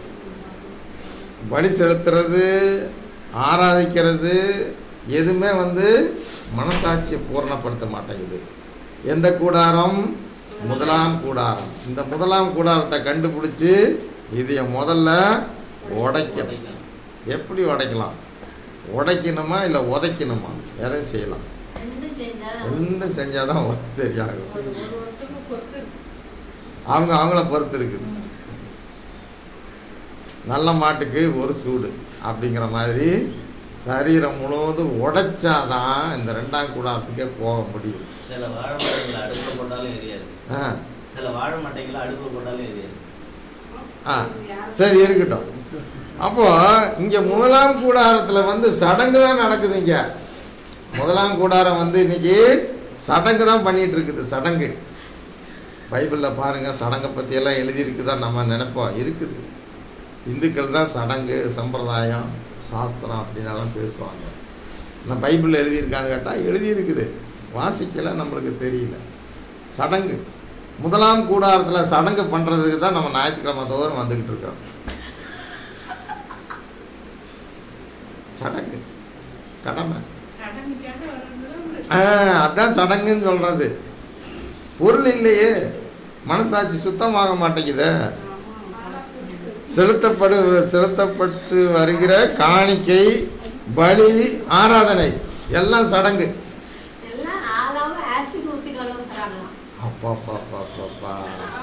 பலி செலுத்துறது ஆராதிக்கிறது எதுவுமே வந்து மனசாட்சியை பூரணப்படுத்த மாட்டேங்குது எந்த கூடாரம் முதலாம் கூடாரம் இந்த முதலாம் கூடாரத்தை கண்டுபிடிச்சி இதைய முதல்ல உடைக்கணும் எப்படி உடைக்கலாம் உடைக்கணுமா இல்லை உதைக்கணுமா எதை செய்யலாம் ரெண்டும் செஞ்சாலும் ரெண்டும் செஞ்சால் தான் சரியாகும் ஒரு ஒரு ஒருத்தவங்க பொறுத்து இருக்கு. அவங்க அவங்கள பொறுத்து இருக்குது நல்ல மாட்டுக்கு ஒரு சூடு அப்படிங்கிற மாதிரி சரீரம் முழுவதும் உடைச்சாதான் இந்த ரெண்டாம் கூடாரத்துக்கே போக முடியும் சில வாழை மட்டைகளை அடுப்பு போட்டாலும் எரியாது ஆ சில வாழை மட்டைகளை அடுப்பு போட்டாலும் எரியாது ஆ சரி இருக்கட்டும் அப்போ இங்கே முதலாம் கூடாரத்தில் வந்து சடங்கு தான் நடக்குது இங்கே முதலாம் கூடாரம் வந்து இன்னைக்கு சடங்கு தான் பண்ணிட்டு இருக்குது சடங்கு பைபிளில் பாருங்கள் சடங்கை பற்றியெல்லாம் எழுதியிருக்குதான் நம்ம நினைப்போம் இருக்குது இந்துக்கள் தான் சடங்கு சம்பிரதாயம் சாஸ்திரம் அப்படின்னலாம் பேசுவாங்க நான் பைபிளில் எழுதியிருக்கான்னு கேட்டால் எழுதியிருக்குது வாசிக்கல நம்மளுக்கு தெரியல சடங்கு முதலாம் கூடாரத்தில் சடங்கு பண்ணுறதுக்கு தான் நம்ம ஞாயிற்றுக்கிழமை தோறும் வந்துக்கிட்டு இருக்கோம் சடங்கு கடமை கடமைக்காக வரவங்களும் ஆ, அதான் சடங்குன்னு சொல்கிறது பொருள் இல்லையே மனசாட்சி சுத்தமாக மாட்டேங்குதே செலுத்தப்படு செலுத்தப்பட்டு வருகிற காணிக்கை பலி ஆராதனை எல்லாம் சடங்கு எல்லாம் ஆளாம ஆசிட் ஊற்றி கலவுறாங்களாம் அப்பா அப்பா அப்பா அப்பா, அப்பா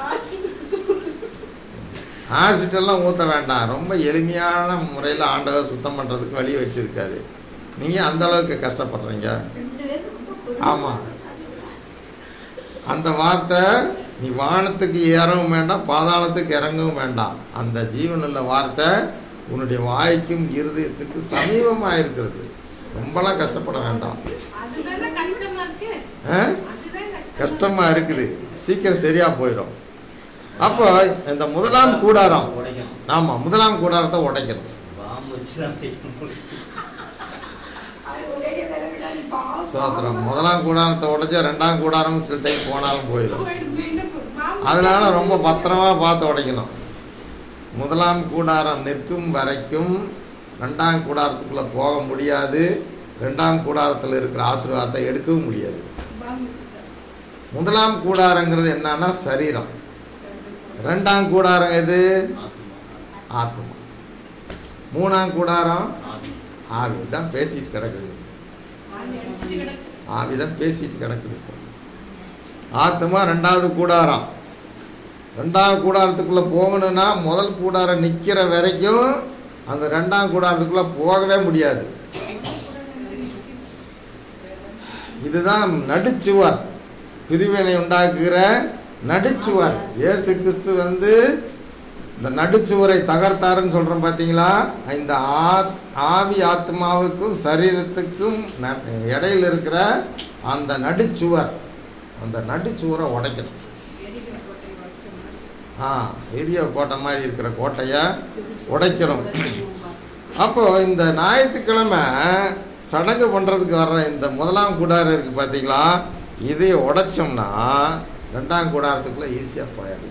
ஆசிட் எல்லாம் ஊற்ற வேண்டாம் ரொம்ப எளிமையான முறையில் ஆண்டவர் சுத்தம் பண்ணுறதுக்கு வழி வச்சுருக்காரு நீங்கள் அந்த அளவுக்கு கஷ்டப்படுறீங்க ரெண்டு பேரும் ரொம்ப கொடுமை. ஆமாம் அந்த வார்த்தை நீ வானத்துக்கு ஏறவும் வேண்டாம் பாதாளத்துக்கு இறங்கவும் வேண்டாம் அந்த ஜீவனுள்ள வார்த்தை உன்னுடைய வாய்க்கும் இருதயத்துக்கு சமீபமாக இருக்கிறது ரொம்பலாம் கஷ்டப்பட வேண்டாம் அதுதானே கஷ்டமா இருக்கு ஆ? அதுதான் கஷ்டம் கஷ்டமாக இருக்குது சீக்கிரம் சரியாக போயிடும் அப்போ இந்த முதலாம் கூடாரம் உடைக்கணும் ஆமாம் முதலாம் கூடாரத்தை உடைக்கணும் பாம்பு வச்சு தான் உடைக்கணும் சோத்திரம் முதலாம் கூடாரத்தை உடைச்சா ரெண்டாம் கூடாரம் சில டைம் போனாலும் போயிடும் போயிடும், மீண்டும் மாவு அதனால ரொம்ப பத்திரமா பார்த்து உடைக்கணும் முதலாம் கூடாரம் நிற்கும் வரைக்கும் ரெண்டாம் கூடாரத்துக்குள்ளே போக முடியாது ரெண்டாம் கூடாரத்தில் இருக்கிற ஆசீர்வாதத்தை எடுக்கவும் முடியாது பாம்பு வச்சுட்டாரு. முதலாம் கூடாரங்கிறது என்னன்னா சரீரம் ரெண்டாம் கூடாரம் எது ஆத்மா ஆத்மா மூணாம் கூடாரம் ஆவி ஆவி தான் பேசிட்டு கிடக்குது ஆவி அடிச்சிட்டு கிடக்கு. ஆவி தான் பேசிட்டு கிடக்குது இப்போ. ஆத்மா ரெண்டாவது கூடாரம் ரெண்டாவது கூடாரத்துக்குள்ளே போகணும்னா முதல் கூடாரம் நிற்கிற வரைக்கும் அந்த ரெண்டாம் கூடாரத்துக்குள்ளே போகவே முடியாது இதுதான் நடுச்சுவர் பிரிவினை உண்டாக்குகிற நடுச்சுவர் இயேசு கிறிஸ்து வந்து இந்த நடுச்சுவரை தகர்த்தாருன்னு சொல்கிறோம் பார்த்தீங்களா இந்த ஆ ஆவி ஆத்மாவுக்கும் சரீரத்துக்கும் ந- இடையில இருக்கிற அந்த நடுச்சுவர் அந்த நடுச்சுவரை உடைக்கணும் எரிகிற கோட்டை உடைச்ச மாதிரி. ஆ எரிய கோட்டை மாதிரி இருக்கிற கோட்டையை உடைக்கணும் அப்போ இந்த ஞாயிற்றுக்கிழமை சடங்கு பண்ணுறதுக்கு வர்ற இந்த முதலாம் கூடாரம் இருக்குது பார்த்தீங்களா இதை உடைச்சோம்னா ரெண்டாம் கூடாரத்துக்குள்ளே ஈஸியாக போயிடலாம்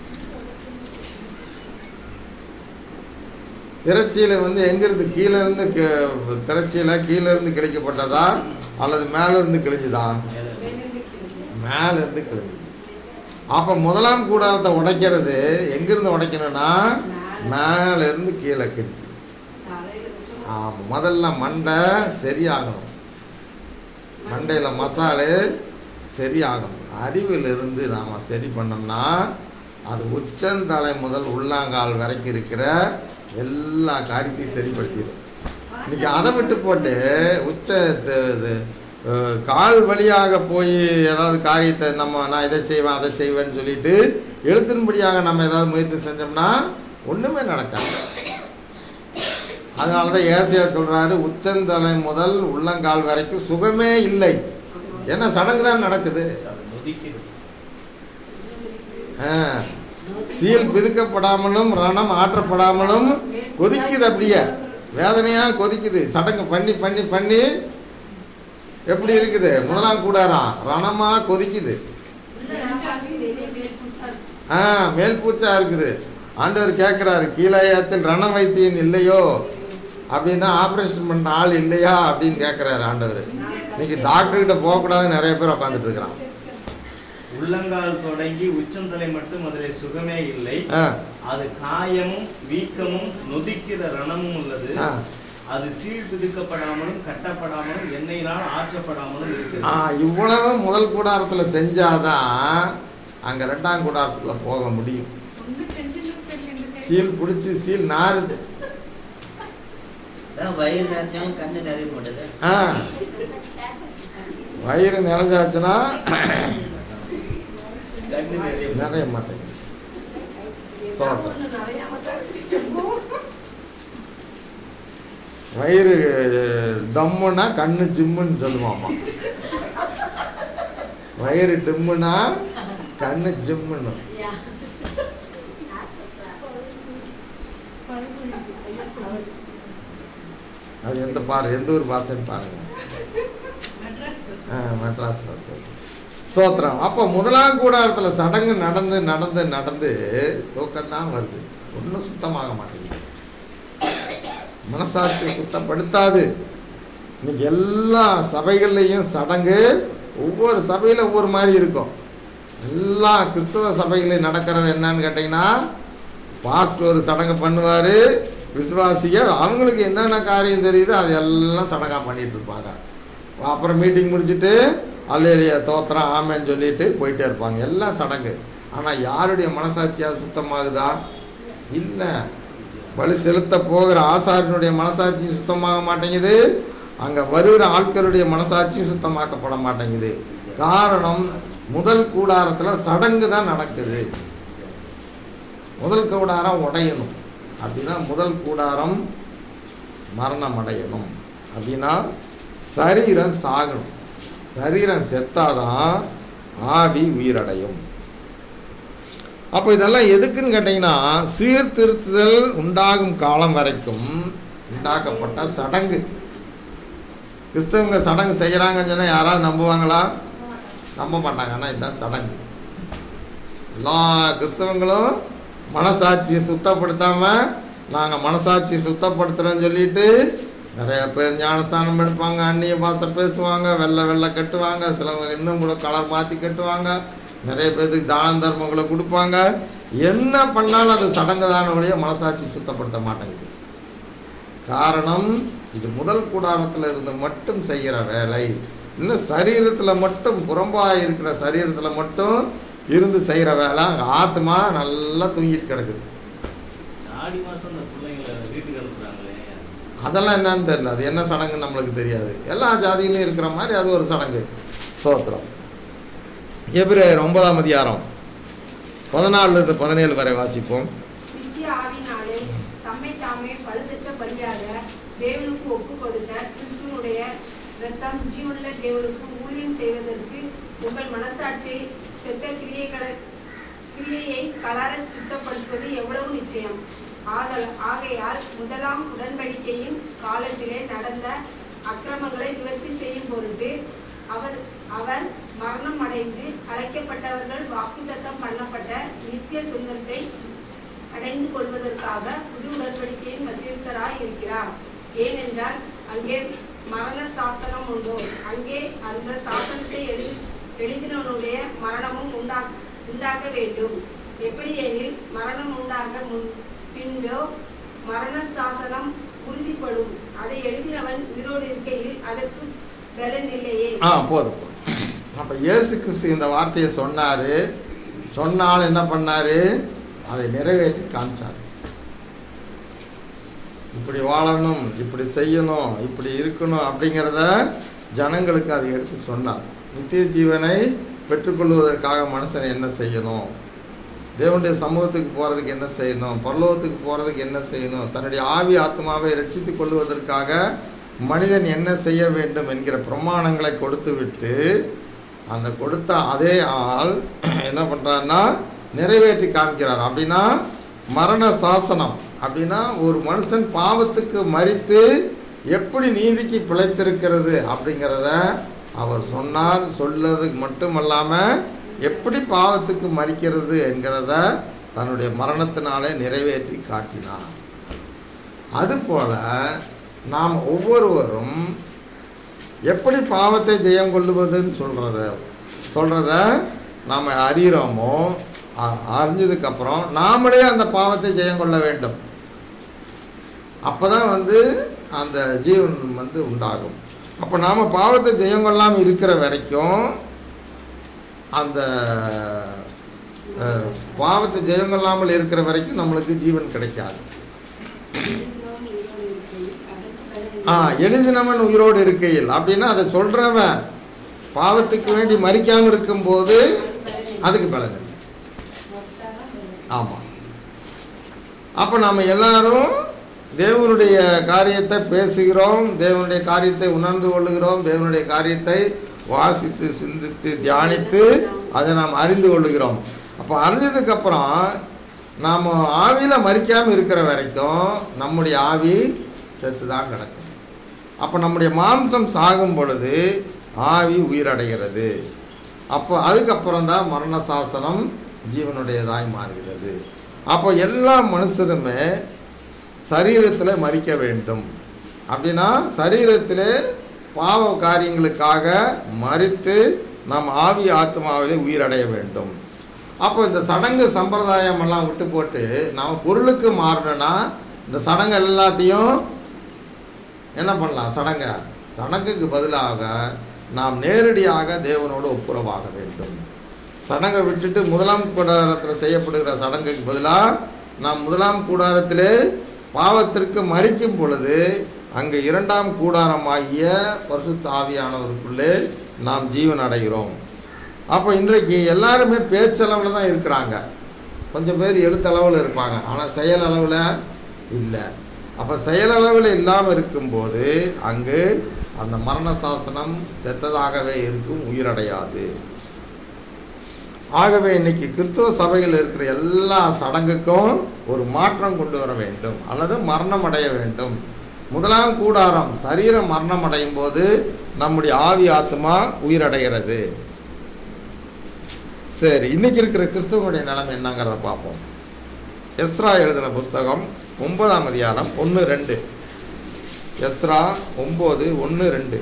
திரச்சியில் வந்து எங்கேருந்து கீழேருந்து திரச்சியில் கீழேருந்து கிழிக்கப்பட்டதா அல்லது மேலேருந்து கிழிஞ்சுதா மேலேருந்து கிழிஞ்சுது அப்போ முதலாம் கூடாரத்தை உடைக்கிறது எங்கேருந்து உடைக்கணும்னா மேலேருந்து கீழே கிழிச்சு ஆமாம் முதல்ல மண்டை சரியாகணும் மண்டையில் மசாலு சரியாகணும் அறிவிலிருந்து நாம் சரி பண்ணோம்னா அது உச்சந்தலை முதல் உள்ளாங்கால் வரைக்கும் இருக்கிற எல்லா காரியத்தையும் சரிப்படுத்திடும் இன்னைக்கு அதை விட்டு போட்டு உச்ச த- இது, அஹ், கால் வழியாக போய் ஏதாவது காரியத்தை நம்ம நான் இதை செய்வேன் அதை செய்வேன்னு சொல்லிட்டு எழுத்தின்படியாக நம்ம ஏதாவது முயற்சி செஞ்சோம்னா ஒன்றுமே நடக்காது அதனால தான் ஏசியா சொல்கிறாரு உச்சந்தலை முதல் உள்ளங்கால் வரைக்கும் சுகமே இல்லை ஏன்னா சடங்கு தான் நடக்குது அது நொதிக்குது ஆ. சீல் பிதுக்கப்படாமலும் ரணம் ஆற்றப்படாமலும் கொதிக்குது அப்படியே வேதனையாக கொதிக்குது சடங்கு பண்ணி பண்ணி பண்ணி எப்படி இருக்குது முதலாம் கூடாரம் ரணமாக கொதிக்குது ஆ மேல் பூச்சா இருக்குது ஆண்டவர் கேட்குறாரு கீழாயத்தில் ரண வைத்தியன் இல்லையோ அப்படின்னா ஆப்ரேஷன் பண்ணுற ஆள் இல்லையா அப்படின்னு கேட்குறாரு ஆண்டவர் இன்னைக்கு டாக்டர்கிட்ட போகக்கூடாதுன்னு நிறைய பேர் உட்காந்துட்டு இருக்கிறான் உள்ளங்கால் தொடங்கி உச்சந்தலை மட்டும் அதிலே சுகமே இல்லை ஆ அது காயமும் வீக்கமும் நொதிக்கிற ரணமும் உள்ளது ஆ அது சீழ் பிதுக்கப்படாமலும் கட்டப்படாமலும் எண்ணெயினால் ஆற்றப்படாமலும் ஆ இருக்கிறது இவ்வளவு முதல் கூடாரத்தில் செஞ்சாதான் அங்கே ரெண்டாம் கூடாரத்துக்குள்ள போக முடியும் ஒண்ணு செஞ்சுன்னு தெரியல இந்த கை. சீல் பிடிச்சி சீல் நாறுது அதான் வயிறு நிறைஞ்சாலும் கண்ணு நிறைய மாட்டேது ஆ வயிறு நிறைஞ்சாச்சுன்னா கண்ணு நிறைய நிறைய மாட்டேங்குது சோளத்தை வயிறு டம்முன்னா கண்ணு ஜிம்முன்னு சொல்லுவாமா வயிறு டிம்முன்னா கண்ணு ஜிம்முன்னு அது எந்த பாரு எந்த ஒரு பாஷைன்னு பாருங்க மெட்ராஸ் பஸ். ஆ, மெட்ராஸ் பாஷை சோத்திரம் அப்போ முதலாம் கூடாரத்தில் சடங்கு நடந்து நடந்து நடந்து தூக்கம்தான் வருது ஒன்றும் சுத்தமாக மாட்டேங்குது மனசாட்சியை சுத்தப்படுத்தாது இன்னைக்கு எல்லா சபைகள்லேயும் சடங்கு ஒவ்வொரு சபையில் ஒவ்வொரு மாதிரி இருக்கும் எல்லா கிறிஸ்தவ சபைகளில் நடக்கிறது என்னன்னு கேட்டிங்கன்னா பாஸ்டர் ஒரு சடங்கு பண்ணுவார் விசுவாசிக அவங்களுக்கு என்னென்ன காரியம் தெரியுதோ அது எல்லாம் சடங்காக பண்ணிட்டு இருப்பாங்க அப்புறம் மீட்டிங் முடிச்சுட்டு அல்லையிலேயே தோத்திரம் ஆமேன்னு சொல்லிட்டு போயிட்டே இருப்பாங்க எல்லாம் சடங்கு ஆனால் யாருடைய மனசாட்சியாக சுத்தமாகுதா இல்லை பலி செலுத்த போகிற ஆசாரியனுடைய மனசாட்சி சுத்தமாக மாட்டேங்குது அங்கே வருகிற ஆட்களுடைய மனசாட்சியும் சுத்தமாக்கப்பட மாட்டேங்குது காரணம் முதல் கூடாரத்தில் சடங்கு தான் நடக்குது முதல் கூடாரம் உடையணும் அப்படின்னா முதல் கூடாரம் மரணம் அடையணும் அப்படின்னா சரீரம் சாகணும் சரீரம் செத்தாதான் ஆவி உயிரடையும் அப்போ இதெல்லாம் எதுக்குன்னு கேட்டிங்கன்னா சீர்திருத்துதல் உண்டாகும் காலம் வரைக்கும் உண்டாக்கப்பட்ட சடங்கு கிறிஸ்தவங்க சடங்கு செய்கிறாங்கன்னு சொன்னால் யாராவது நம்புவாங்களா நம்ப மாட்டாங்க ஆனால் இதுதான் சடங்கு எல்லா கிறிஸ்தவங்களும் மனசாட்சியை சுத்தப்படுத்தாமல் நாங்கள் மனசாட்சியை சுத்தப்படுத்துகிறோன்னு சொல்லிட்டு நிறைய பேர் ஞானஸ்தானம் எடுப்பாங்க அந்நிய பாஷை பேசுவாங்க வெள்ளை வெள்ளை கட்டுவாங்க சிலவங்க இன்னும் கூட கலர் மாற்றி கட்டுவாங்க நிறைய பேர்த்துக்கு தான தர்மங்களை கொடுப்பாங்க என்ன பண்ணாலும் அது சடங்கு தான ஒழிய மனசாட்சி சுத்தப்படுத்த மாட்டேங்குது காரணம் இது முதல் கூடாரத்தில் இருந்து மட்டும் செய்கிற வேலை இன்னும் சரீரத்தில் மட்டும் புறம்பாக இருக்கிற சரீரத்தில் மட்டும் இருந்து செய்கிற வேலை அங்கே ஆத்மா நல்லா தூங்கிட்டு கிடக்குது ஆடி மாசம் அந்த பிள்ளைங்களை வீட்டுக்கு அனுப்புறாங்களே அதெல்லாம் என்னன்னு தெரியல அது என்ன சடங்குன்னு நம்மளுக்கு தெரியாது எல்லா ஜாதியிலையும் இருக்கிற மாதிரி அது ஒரு சடங்கு சோத்திரம் எபிரேயர் ஒன்பதாம் அதிகாரம் பதினாலிருந்து பதினேழு வரை வாசிப்போம் நித்திய ஆவினாலே தம்மை தாமே பழுதற்ற பலியாக தேவனுக்கு ஒப்பு கொடுத்த கிறிஸ்துவனுடைய இரத்தம் ஜீவனுள்ள தேவனுக்கு ஊழியம் செய்வதற்கு உங்கள் மனசாட்சியை செத்த கிரியைகளை கிரியையை கலர சுத்தப்படுத்துவது எவ்வளவு நிச்சயம் ஆதல் ஆகையால் முதலாம் உடன்படிக்கையின் காலத்திலே நடந்த அக்கிரமங்களை நிவர்த்தி செய்யும் பொருட்டு அவர் அவர் மரணம் அடைந்து அழைக்கப்பட்டவர்கள் வாக்குத்தத்தம் பண்ணப்பட்ட நித்திய சொந்தத்தை அடைந்து கொள்வதற்காக புது உடன்படிக்கையின் மத்தியஸ்தராய் இருக்கிறார் ஏனென்றால் அங்கே மரண சாசனம் உண்டோ அங்கே அந்த சாசனத்தை எழு எழுதினவனுடைய மரணமும் உண்டா உண்டாக்க வேண்டும் எப்படியெனில் மரணம் உண்டாக முன் பின்போ மரண சாசனம் உறுதிப்படும் அதை எழுதினவன் உயிரோடு இருக்கையில் அதற்கு பலன் இல்லையே ஆ போதும் அப்போ இயேசு கிறிஸ்து இந்த வார்த்தையை சொன்னார் சொன்னால் என்ன பண்ணார் அதை நிறைவேற்றி காமிச்சார் இப்படி வாழணும் இப்படி செய்யணும் இப்படி இருக்கணும் அப்படிங்கிறத ஜனங்களுக்கு அதை எடுத்து சொன்னார் நித்திய ஜீவனை பெற்றுக்கொள்வதற்காக மனுஷன் என்ன செய்யணும் தேவனுடைய சமூகத்துக்கு போகிறதுக்கு என்ன செய்யணும் பரலோகத்துக்கு போகிறதுக்கு என்ன செய்யணும் தன்னுடைய ஆவி ஆத்மாவை ரட்சித்துக் கொள்வதற்காக மனிதன் என்ன செய்ய வேண்டும் என்கிற பிரமாணங்களை கொடுத்து விட்டு அந்த கொடுத்த அதே ஆள் என்ன பண்ணுறாருன்னா நிறைவேற்றி காமிக்கிறார் அப்படின்னா மரண சாசனம் அப்படின்னா ஒரு மனுஷன் பாவத்துக்கு மறித்து எப்படி நீதிக்கு பிழைத்திருக்கிறது அப்படிங்கிறத அவர் சொன்னார் சொல்லதுக்கு மட்டுமல்லாமல் எப்படி பாவத்துக்கு மறிக்கிறது என்கிறத தன்னுடைய மரணத்தினாலே நிறைவேற்றி காட்டினார் அதுபோல நாம் ஒவ்வொருவரும் எப்படி பாவத்தை ஜெயம் கொள்ளுவதுன்னு சொல்கிறத சொல்கிறத நாம் அறிகிறோமோ அ- அறிஞ்சதுக்கப்புறம் நாமளே அந்த பாவத்தை ஜெயம் கொள்ள வேண்டும் அப்போ தான் வந்து அந்த ஜீவன் வந்து உண்டாகும் அப்போ நாம் பாவத்தை ஜெயம் கொள்ளாமல் இருக்கிற வரைக்கும் அந்த அஹ், பாவத்தை ஜெயம் கொள்ளாமல் இருக்கிற வரைக்கும் நம்மளுக்கு ஜீவன் கிடைக்காது ஆ எழுதினவன் உயிரோடு இருக்கையில் அப்படின்னா அதை சொல்கிறவன் பாவத்துக்கு வேண்டி மறிக்காமல் இருக்கும்போது அதுக்கு பலன் இல்லை ஆமாம் அப்போ நம்ம எல்லாரும் தேவனுடைய காரியத்தை பேசுகிறோம் தேவனுடைய காரியத்தை உணர்ந்து கொள்ளுகிறோம் தேவனுடைய காரியத்தை வாசித்து சிந்தித்து தியானித்து அதை நாம் அறிந்து கொள்ளுகிறோம் அப்போ அறிஞ்சதுக்கப்புறம் நாம் ஆவியில் மறிக்காமல் இருக்கிற வரைக்கும் நம்முடைய ஆவி செத்து தான் கிடக்கும் அப்போ நம்முடைய மாம்சம் சாகும் பொழுது ஆவி உயிரடைகிறது அப்போ அதுக்கப்புறம் தான் மரண சாசனம் ஜீவனுடையதாய் மாறுகிறது அப்போ எல்லா மனுஷருமே சரீரத்தில் மறிக்க வேண்டும் அப்படின்னா சரீரத்தில் பாவ காரியங்களுக்காக மறித்து நாம் ஆவி ஆத்மாவிலே உயிரடைய வேண்டும் அப்போ இந்த சடங்கு சம்பிரதாயம் எல்லாம் விட்டு போட்டு நாம் பொருளுக்கு மாறணும்னா இந்த சடங்கு எல்லாத்தையும் என்ன பண்ணலாம் சடங்கை சடங்குக்கு பதிலாக நாம் நேரடியாக தேவனோடு ஒப்புரவாக வேண்டும் சடங்கை விட்டுட்டு முதலாம் கூடாரத்தில் செய்யப்படுகிற சடங்குக்கு பதிலாக நாம் முதலாம் கூடாரத்திலே பாவத்திற்கு மறிக்கும் பொழுது அங்கே இரண்டாம் கூடாரமாகிய பரிசுத்த ஆவியானவருக்குள்ளே நாம் ஜீவன் அடைகிறோம் அப்போ இன்றைக்கு எல்லாருமே பேச்சளவில் தான் இருக்கிறாங்க கொஞ்சம் பேர் எழுத்தளவில் இருப்பாங்க ஆனால் செயலளவில் இல்லை அப்போ செயலளவில் இல்லாமல் இருக்கும்போது அங்கு அந்த மரண சாசனம் செத்ததாகவே இருக்கும் உயிரடையாது ஆகவே இன்னைக்கு கிறிஸ்துவ சபையில் இருக்கிற எல்லா சடங்குக்கும் ஒரு மாற்றம் கொண்டு வர வேண்டும் அல்லது மரணம் அடைய வேண்டும் முதலாம் கூடாரம் சரீரம் மரணம் அடையும் போது நம்முடைய ஆவி ஆத்மா உயிரடைகிறது சரி இன்னைக்கு இருக்கிற கிறிஸ்துவனுடைய நிலைமை என்னங்கிறத பார்ப்போம் எஸ்ரா எழுதின புஸ்தகம் ஒன்பதாம் அதிகாரம் ஒன்று ரெண்டு எஸ்ரா ஒம்பது ஒன்று ரெண்டு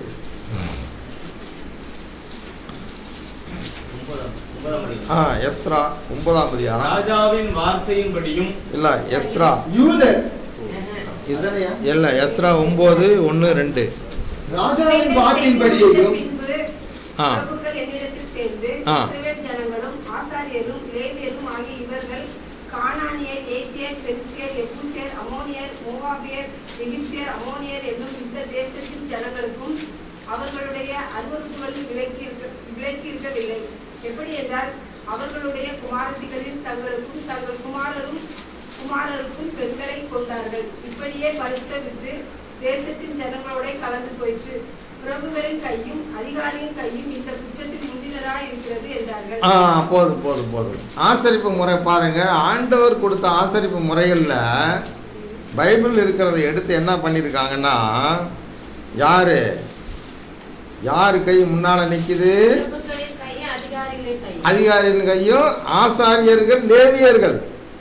ஒன்பதாம் ஒன்பதாம் அதிகாரம். ஆ எஸ்ரா ஒன்பதாம் அதிகாரம் ராஜாவின் வார்த்தையின்படியும் இல்லை எஸ்ரா யூதர் இஸ்- அதனையா? இல்ல எஸ்ரா ஒம்பது ஒன்று ரெண்டு ராஜாவின் வாக்கின்படியையும் பின்பு ஆ. பிரபுக்கள் என்னிடத்தில் சேர்ந்து ஆ. இஸ்ரவேல் ஜனங்களும் ஆசாரியரும் லேவியரும் ஆகிய இவர்கள் கானானியர் ஏத்தியர் பெருசியர் எபூசியர் அமோனியர் மோவாபியர் எகிப்தியர் அமோனியர் என்னும் இந்த தேசத்தின் ஜனங்களுக்கும் அவர்களுடைய அருவருப்புகளும் விலக்கி இருக்க விலக்கி இருக்கவில்லை எப்படி என்றால் அவர்களுடைய குமாரத்திகளில் தங்களுக்கும் தங்கள் குமாரரும் குமாரருக்கும் பெண்களை கொண்டார்கள் இப்படியே பரிசுத்த வித்து தேசத்தின் ஜனங்களோட கலந்து போயிற்று பிரபுகளின் கையும் அதிகாரியின் கையும் இந்த குற்றத்தில் முந்தினராய் இருக்கிறது என்றார்கள் ஆ போதும் போதும் போதும் ஆசரிப்பு முறை பாருங்க ஆண்டவர் கொடுத்த ஆசரிப்பு முறைகளில் பைபிள் இருக்கிறத எடுத்து என்ன பண்ணியிருக்காங்கன்னா யாரு யார் கை முன்னால் நிற்கிது பிரபுக்களின் கையும் அதிகாரிகளின் கையும் அதிகாரிகள் கையும் ஆசாரியர்கள் லேவியர்கள்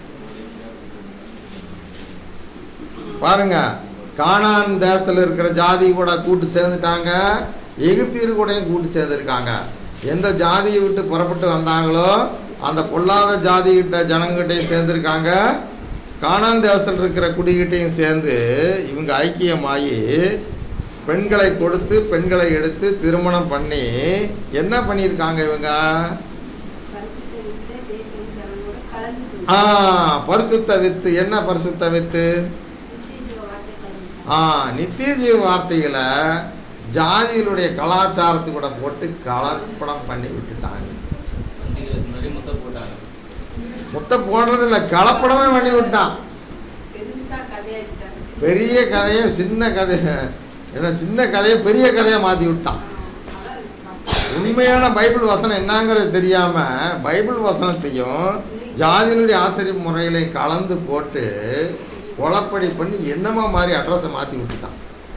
பாருங்க கானான் தேசத்தில் இருக்கிற ஜாதி கூட கூட்டு சேர்ந்துட்டாங்க எகிப்தியர் கூடயும் கூட்டு சேர்ந்துருக்காங்க எந்த ஜாதியை விட்டு புறப்பட்டு வந்தாங்களோ அந்த பொல்லாத ஜாதிகிட்ட ஜனங்கிட்டையும் சேர்ந்துருக்காங்க கானான் தேசத்தில் இருக்கிற குடிகிட்டையும் சேர்ந்து இவங்க ஐக்கியமாகி பெண்களை கொடுத்து பெண்களை எடுத்து திருமணம் பண்ணி என்ன பண்ணியிருக்காங்க இவங்க பரிசுத்த வித்து தேசத்தின் ஜனங்களோட கலந்து ஆ போயிற்று பரிசுத்த வித்து என்ன பரிசுத்த வித்து நிச்சய வார்த்தை கலந்து ஆ நித்திய ஜீவ வார்த்தைகளை ஜாதிகளுடைய கலாச்சாரத்து கூட போட்டு கலப்படம் பண்ணி விட்டுட்டாங்க பண்டிகைகளுக்கு முன்னாடி முத்த போட்டாங்க மொத்த போடுறது இல்லை கலப்படமே பண்ணி விட்டான் பெருசா கதையாடிட்டாங்க பெரிய கதையை சின்ன கதை என்ன சின்ன கதையை பெரிய கதையை மாற்றி விட்டான் உண்மையான பைபிள் வசனம் என்னங்கிறது தெரியாம பைபிள் வசனத்தையும் ஜாதியினுடைய ஆசிரியர் முறைகளையும் கலந்து போட்டு குழப்படி பண்ணி என்னமா மாதிரி அட்ரஸை மாற்றி விட்டுட்டான்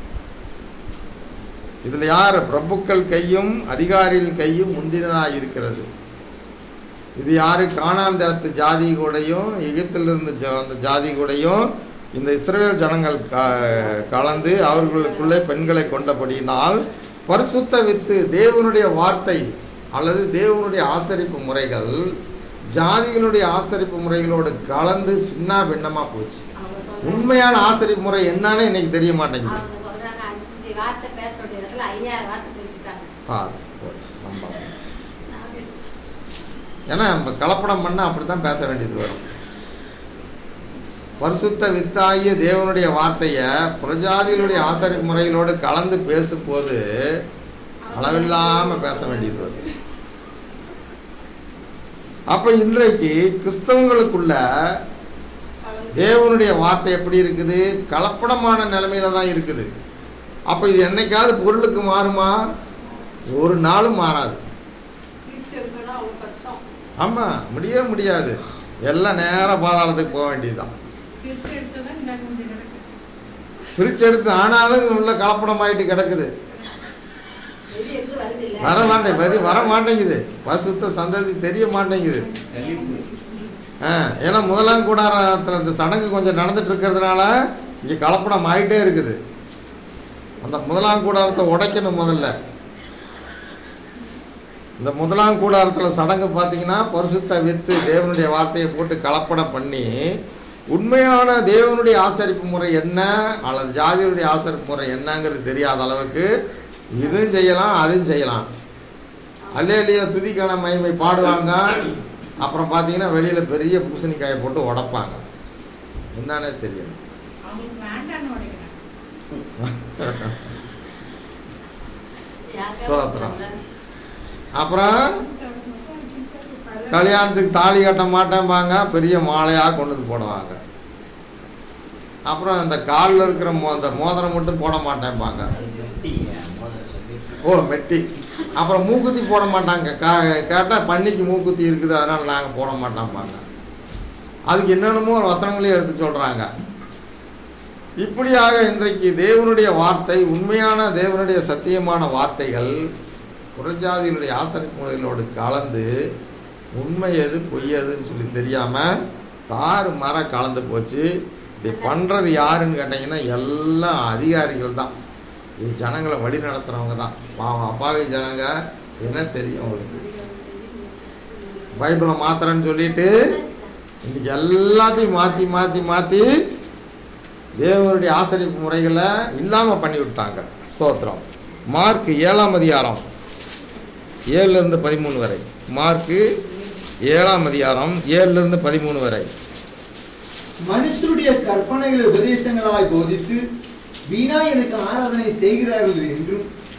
இதில் யார் பிரபுக்கள் கையும் அதிகாரிகள் கையும் முந்தினதாக இருக்கிறது இது யாரு கானான் தேசத்து ஜாதி கூடயும் எகிப்திலிருந்து ஜ- அந்த ஜாதி கூடயும் இந்த இஸ்ரேல் ஜனங்கள் க கலந்து அவர்களுக்குள்ளே பெண்களை கொண்டபடியினால் பரிசுத்த வித்து தேவனுடைய வார்த்தை அல்லது தேவனுடைய ஆசரிப்பு முறைகள் ஜாதிகளுடைய ஆசரிப்பு முறைகளோடு கலந்து சின்ன பின்னமாக போச்சு அவங்க சொல்றாங்க உண்மையான ஆசரிப்பு முறை என்னன்னு இன்னைக்கு தெரிய மாட்டேங்குது அவங்க சொல்றாங்க அஞ்சு வார்த்தை பேச வேண்டிய இடத்துல ஐயாயிரம் வார்த்தை பேசிட்டாங்க பாத்து போச்சு ரொம்ப போச்சு ஏன்னா நம்ம கலப்படம் பண்ணால் அப்படி தான் பேச வேண்டியது வரும் பரிசுத்த வித்தாகிய தேவனுடைய வார்த்தையை பிரஜாதிகளுடைய ஆசரிப்பு முறைகளோடு கலந்து பேசும்போது அளவில்லாமல் பேச வேண்டியது வரும் அப்போ இன்றைக்கு கிறிஸ்தவங்களுக்குள்ள தேவனுடைய வார்த்தை எப்படி இருக்குது கலப்படமான நிலைமையில தான் இருக்குது அப்போ இது என்னைக்காவது பொருளுக்கு மாறுமா ஒரு நாளும் மாறாது பிரிச்செடுக்கணும் அவ்வளோ கஷ்டம் ஆமாம் முடியவே முடியாது எல்லாம் நேராக பாதாளத்துக்கு போக வேண்டியதுதான் பிரிச்சு எடுத்ததான் இந்த கொஞ்சம் கிடக்கு பிரித்து எடுத்து ஆனாலும் உள்ள கலப்படமாயிட்டு கிடக்குது வெளியே இருந்து வருது இல்ல வர மாட்டேன் வரி வர மாட்டேங்குது பசுத்த சந்ததி தெரிய மாட்டேங்குது கழிப்பு ஆ ஏன்னா முதலாம் கூடாரத்தில் இந்த சடங்கு கொஞ்சம் நடந்துட்டு இருக்கிறதுனால இங்கே கலப்படம் ஆயிட்டே இருக்குது அந்த முதலாம் கூடாரத்தை உடைக்கணும் முதல்ல இந்த முதலாம் கூடாரத்தில் சடங்கு பார்த்தீங்கன்னா பரிசுத்த வித்து தேவனுடைய வார்த்தையை போட்டு கலப்படம் பண்ணி உண்மையான தேவனுடைய ஆசரிப்பு முறை என்ன அல்லது ஜாதியுடைய ஆசரிப்பு முறை என்னங்கிறது தெரியாத அளவுக்கு இதுவும் செய்யலாம் அதுவும் செய்யலாம் அல்லையா துதிக்கான மகிமை பாடுவாங்க அப்புறம் பார்த்தீங்கன்னா வெளியில் பெரிய பூசணிக்காயை போட்டு உடைப்பாங்க என்னன்னே தெரியும் அவங்களுக்கு வேண்டான்னு உடைக்கிறாங்க சோத்திரம். அப்புறம் கல்யாணத்துக்கு தாலி கட்ட மாட்டேன்பாங்க பெரிய மாலையாக கொண்டு வந்து போடுவாங்க அப்புறம் இந்த காலில் இருக்கிற மோ அந்த மோதிரம் மட்டும் போட மாட்டேன்பாங்க அது வெட்டிங்க முதல்ல ஓ மெட்டி அப்புறம் மூக்குத்தி போட மாட்டாங்க கா கேட்டால் பன்னிக்கு மூக்குத்தி இருக்குது அதனால் நாங்கள் போட மாட்டோம்பாங்க அதுக்கு என்னென்னமோ ஒரு வசனங்களையும் எடுத்து சொல்கிறாங்க இப்படியாக இன்றைக்கு தேவனுடைய வார்த்தை உண்மையான தேவனுடைய சத்தியமான வார்த்தைகள் புறஜாதிகளுடைய ஆசரிப்பு முறைகளோடு கலந்து உண்மை எது பொய் எதுன்னு சொல்லி தெரியாமல் தாறு மர கலந்து போச்சு இதை பண்ணுறது யாருன்னு கேட்டிங்கன்னா எல்லாம் அதிகாரிகள் தான் இது ஜனங்களை வழி நடத்துகிறவங்க தான் பாவம் அப்பாவி ஜனங்க என்ன தெரியும் அவங்களுக்கு பைபிளை மாத்திரன்னு சொல்லிட்டு இன்னைக்கு எல்லாத்தையும் மாற்றி மாற்றி மாற்றி தேவனுடைய ஆசரிப்பு முறைகளை இல்லாமல் பண்ணி விட்டாங்க ஸ்தோத்திரம் மார்க் ஏழாம் அதிகாரம் ஏழுலேருந்து பதிமூணு வரை மார்க்கு ஏழாம் அதிகாரம் ஏழுலேருந்து பதிமூணு வரை மனுஷருடைய கற்பனைகளை உபதேசங்களாய் போதித்து வீணா எனக்கு ஆராதனை செய்கிறார்கள் என்றும்